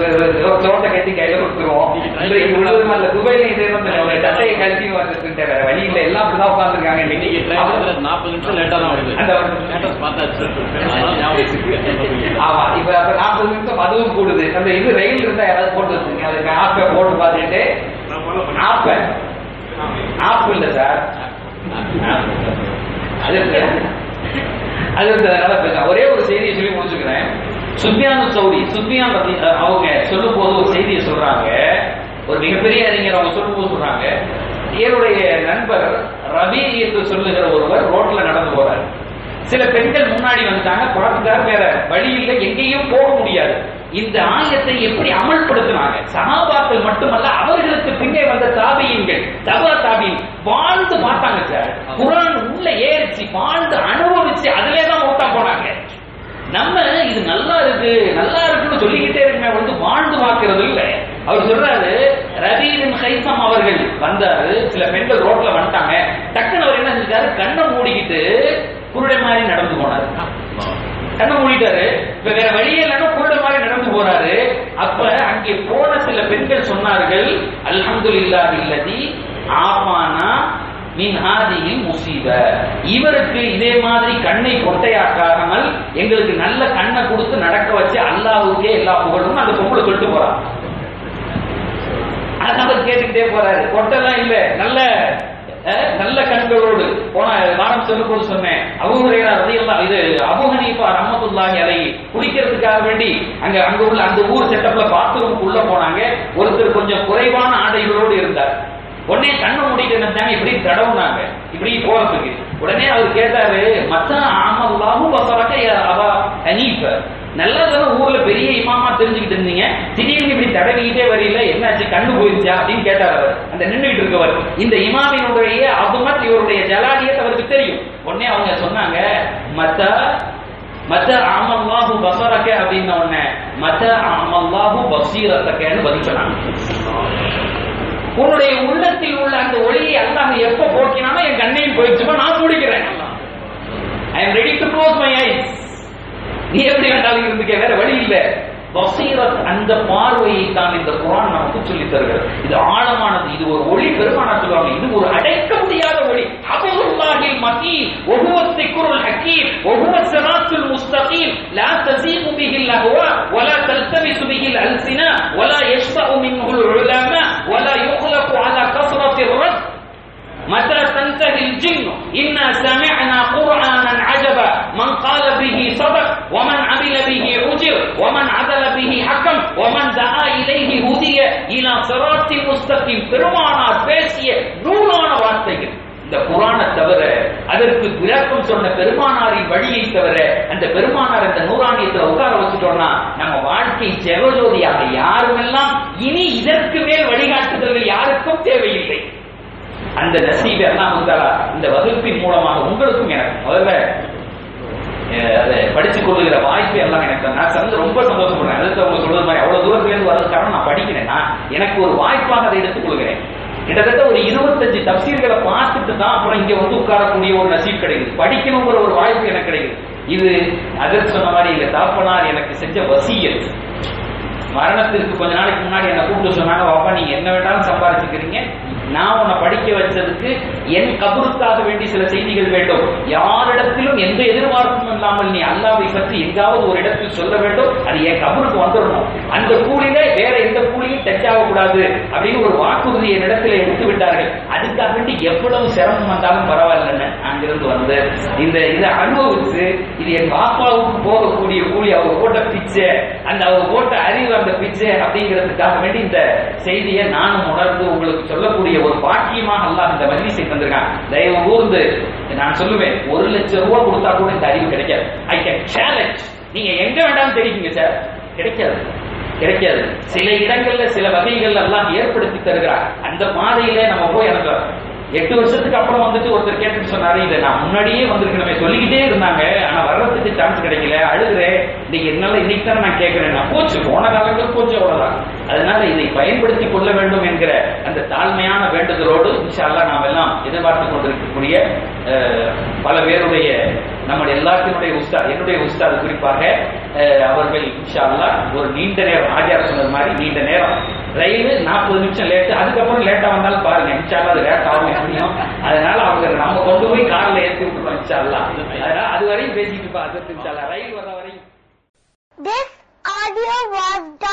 சோட்டை கட்டி கையில கொடுத்துருவோம் இன்றைக்கு முழுவதும் அந்த துபாயில இதே வந்து ஒரு சட்டையை கழட்டி வர்றதுக்கு வேற வழி இல்ல எல்லாம் அப்படிதான் உட்காந்துருக்காங்க இன்னைக்கு இன்னைக்கு டிராவல்ல நாற்பது நிமிஷம் லேட்டா தான் வருது அந்த ஸ்டேட்டஸ் பார்த்தாச்சு அதனால ஞாபகம் வச்சுக்கோங்க. ஆமா இப்ப அப்ப நாற்பது நிமிஷம் அதுவும் கூடுது அந்த இது ரயில் இருந்தா யாராவது போட்டு வச்சுங்க அதுக்கு ஆப்பை போட்டு பார்த்துட்டு ஆப்ப ஆப் இல்ல சார் அது இருக்கு. அது இருந்ததுனால பேச ஒரே ஒரு செய்தியை சொல்லி முடிச்சுக்கிறேன் சுஃபியான் சௌரி சுஃபியான் ரதி அவங்க சொல்லும் போது ஒரு செய்தியை சொல்றாங்க ஒரு மிகப்பெரிய அறிஞர் அவங்க சொல்லும் போது சொல்றாங்க என்னுடைய நண்பர் ரவி என்று சொல்லுகிற ஒருவர் ரோட்ல நடந்து போறாரு சில பெண்கள் முன்னாடி வந்துட்டாங்க குழந்தைக்கார வேற வழி இல்லை எங்கேயும் போக முடியாது இந்த ஆயத்தை எப்படி அமல்படுத்தினாங்க சகாபாக்கள் மட்டுமல்ல அவர்களுக்கு பின்னே வந்த தாபியங்கள் தபா தாபியின் வாழ்ந்து பார்த்தாங்க சார் குரான் உள்ள ஏறிச்சு வாழ்ந்து அனுபவிச்சு அதிலே தான் ஓட்டா போனாங்க நம்ம இது நல்லா இருக்கு நல்லா இருக்குன்னு சொல்லிக்கிட்டே இருக்குமே வந்து வாழ்ந்து பார்க்கிறது இல்ல அவர் சொல்றாரு ரவீன் ஹைசம் அவர்கள் வந்தாரு சில பெண்கள் ரோட்ல வந்துட்டாங்க டக்குன்னு அவர் என்ன செஞ்சாரு கண்ணை மூடிக்கிட்டு குருடை மாதிரி நடந்து போனாரு கண்ணை மூடிட்டாரு இப்ப வேற வழியே இல்லைன்னா குருடை மாதிரி நடந்து போறாரு அப்ப அங்கே போன சில பெண்கள் சொன்னார்கள் அல்ஹம்துலில்லாஹி இல்லதி ஆபானா மின் ஹாதிஹில் முசீப இவருக்கு இதே மாதிரி கண்ணை கொட்டையாக்காமல் எங்களுக்கு நல்ல கண்ணை கொடுத்து நடக்க வச்சு அல்லாஹ்வுக்கே எல்லா புகழும் அந்த பொம்பளை சொல்லிட்டு போறான் அது அவர் கேட்டுக்கிட்டே போறாரு கொட்டெல்லாம் இல்ல நல்ல அஹ், நல்ல கண்களோடு போன வாரம் சொல்லும் போது சொன்னேன் அவருடைய ரதியெல்லாம் இது அபு ஹனீஃபா ரஹமத்துல்லாஹி அலை குடிக்கிறதுக்காக வேண்டி அங்க அங்க உள்ள அந்த ஊர் செட்டப்ல பாத்ரூமுக்கு உள்ள போனாங்க ஒருத்தர் கொஞ்சம் குறைவான ஆடைகளோடு இருந்தார் உடனே கண்ணை மூடிட்டு நினைச்சாங்க இப்படி தடவுனாங்க இப்படி போறதுக்கு உடனே அவர் கேட்டாரு மச்சான் ஆமல்லாஹு பசரக்க அவா ஹனீஃப நல்லா தானே ஊர்ல பெரிய இமாமா தெரிஞ்சுக்கிட்டு இருந்தீங்க திடீர்னு இப்படி தடவிக்கிட்டே வரீல என்னாச்சு கண்ணு போயிருச்சா அப்படின்னு கேட்டார் அவர் அந்த நின்றுகிட்டு இருக்கவர் இந்த இமாமினுடைய அபுமத் இவருடைய ஜலாலியத் அவருக்கு தெரியும் உடனே அவங்க சொன்னாங்க மத்த மத்த ஆமல்லாஹு பசரக்க அப்படின்ன உடனே மத்த ஆமல்லாஹு பசீரத்தக்கன்னு பதில் சொன்னாங்க உன்னுடைய உள்ளத்தில் உள்ள அந்த ஒளியை அல்லாஹ் எப்ப போக்கினாலும் என் கண்ணையும் போயிடுச்சுமா நான் முடிக்கிறேன் I am ready to close my eyes நீ எப்படி வேண்டாலும் இருந்துக்க வேற வழி இல்ல பசீரத் அந்த பார்வையை தான் இந்த குரான் நமக்கு சொல்லித் தருகிறது இது ஆழமானது இது ஒரு ஒளி பெருமானா சொல்லுவாங்க இது ஒரு அடைக்க முடியாத ஒளி அபுல்லாஹில் மகீம் وهو الذكر الحكيم وهو الصراط المستقيم لا تزيغ به الأهواء ولا تلتبس به الألسنة ولا يشبع منه العلماء ولا يخرج முஸ்தகிம் பெருமானார் பேசிய நூலான வார்த்தைகள் இந்த குரானை தவிர அதற்கு விளக்கம் சொன்ன பெருமானாரின் வழியை தவிர அந்த பெருமானார் இந்த நூறாணியத்துல உட்கார வச்சுட்டோம்னா நம்ம வாழ்க்கை ஜெகஜோதியாக யாருமெல்லாம் இனி இதற்கு மேல் வழிகாட்டுதல்கள் யாருக்கும் தேவையில்லை அந்த நசீபை எல்லாம் வந்தாரா இந்த வகுப்பின் மூலமாக உங்களுக்கும் எனக்கு முதல்ல அஹ், அதை படித்துக் கொள்ளுகிற வாய்ப்பு எல்லாம் எனக்கு தான். நான் வந்து ரொம்ப சந்தோஷப்படுறேன் அடுத்து அவங்க சொல்றது மாதிரி அவ்வளவு தூரத்துல இருந்து வரது காரணம் நான் படிக்கிறேன் நான் எனக்கு ஒரு வாய்ப்பாக அதை எடுத்துக் கொள்கிறேன் கிட்டத்தட்ட ஒரு இருபத்தஞ்சு தப்சீர்களை பார்த்துட்டு தான் அப்புறம் இங்க வந்து உட்காரக்கூடிய ஒரு நசீப் கிடைக்குது படிக்கணுங்கிற ஒரு வாய்ப்பு எனக்கு கிடைக்குது இது அதற்கு சொன்ன மாதிரி எங்க தாப்பனார் எனக்கு செஞ்ச வசியத் மரணத்திற்கு கொஞ்ச நாளைக்கு முன்னாடி என்ன கூப்பிட்டு சொன்னாங்க பாப்பா நீங்க என்ன வேண்டாலும் சம்பாதிச்சுக்கிறீங்க நான் உன்னை படிக்க வச்சதுக்கு என் கபருக்காக வேண்டி சில செய்திகள் வேண்டும் யாரிடத்திலும் எந்த எதிர்பார்ப்பும் இல்லாமல் நீ அல்லாவை பற்றி எங்காவது ஒரு இடத்தில் சொல்ல வேண்டும் அது என் கபருக்கு வந்துடணும் அந்த கூலியில வேற எந்த கூலியும் டச் ஆகக்கூடாது அப்படின்னு ஒரு வாக்குறுதி என்னிடத்துல எடுத்து விட்டார்கள் அதுக்காக வேண்டி எவ்வளவு சிரமம் வந்தாலும் பரவாயில்லைன்னு அங்கிருந்து வந்து இந்த இதை அனுபவிச்சு இது என் பாப்பாவுக்கு போகக்கூடிய கூலி அவர் போட்ட பிச்சை அந்த அவர் போட்ட அறிவு அந்த பிச்சை அப்படிங்கிறதுக்காக வேண்டி இந்த செய்தியை நானும் உணர்ந்து உங்களுக்கு சொல்லக்கூடிய ஒரு பாக்கியமாக அல்லாஹ் இந்த மஜ்லிஸை தந்திருக்கான் தயவு கூர்ந்து நான் சொல்லுவேன் ஒரு லட்சம் ரூபாய் கொடுத்தா கூட இந்த அறிவு கிடைக்காது ஐ கேன் சேலஞ்ச் நீங்க எங்க வேண்டாம் தெரிவிங்க சார் கிடைக்காது கிடைக்காது சில இடங்கள்ல சில வகைகள் எல்லாம் ஏற்படுத்தி தருகிறார் அந்த பாதையில நம்ம போய் எனக்கு எட்டு வருஷத்துக்கு அப்புறம் வந்துட்டு ஒருத்தர் கேட்டுட்டு சொன்னாரு இதை நான் முன்னாடியே வந்திருக்கணுமே சொல்லிக்கிட்டே இருந்தாங்க ஆனா வர்றதுக்கு சான்ஸ் கிடைக்கல அழுகுறேன் இன்னைக்கு என்னால இன்னைக்கு தானே நான் கேட்கிறேன் நான் போச்சு போன காலங்கள் போச்சு அவ்வளவுதான் அதனால இதை பயன்படுத்தி கொள்ள வேண்டும் என்கிற அந்த தாழ்மையான வேண்டுதலோடு இன்ஷா அல்லாஹ் நாம் எல்லாம் எதிர்பார்த்து கொண்டிருக்கக்கூடிய அஹ், பல பேருடைய நம்முடைய எல்லாத்தினுடைய உஸ்தாத் என்னுடைய உஸ்தாத் குறிப்பாக அஹ், அவர்கள் இன்ஷா அல்லாஹ் ஒரு நீண்ட நேரம் ஆஜியார் சொன்னது மாதிரி நீண்ட நேரம் ரயில் நாற்பது நிமிஷம் லேட் அதுக்கப்புறம் லேட்டா வந்தாலும் பாருங்க இன்ஷா அல்லாஹ் அது லேட் ஆகும் எப்படியும் அதனால அவங்க நம்ம கொண்டு போய் கார்ல ஏற்றி விட்டுருவோம் இன்ஷா அல்லாஹ் அதனால அது வரையும் பேசிட்டு இருப்பா அது இன்ஷா அல்லாஹ் ரயில் வர வரையும் This audio was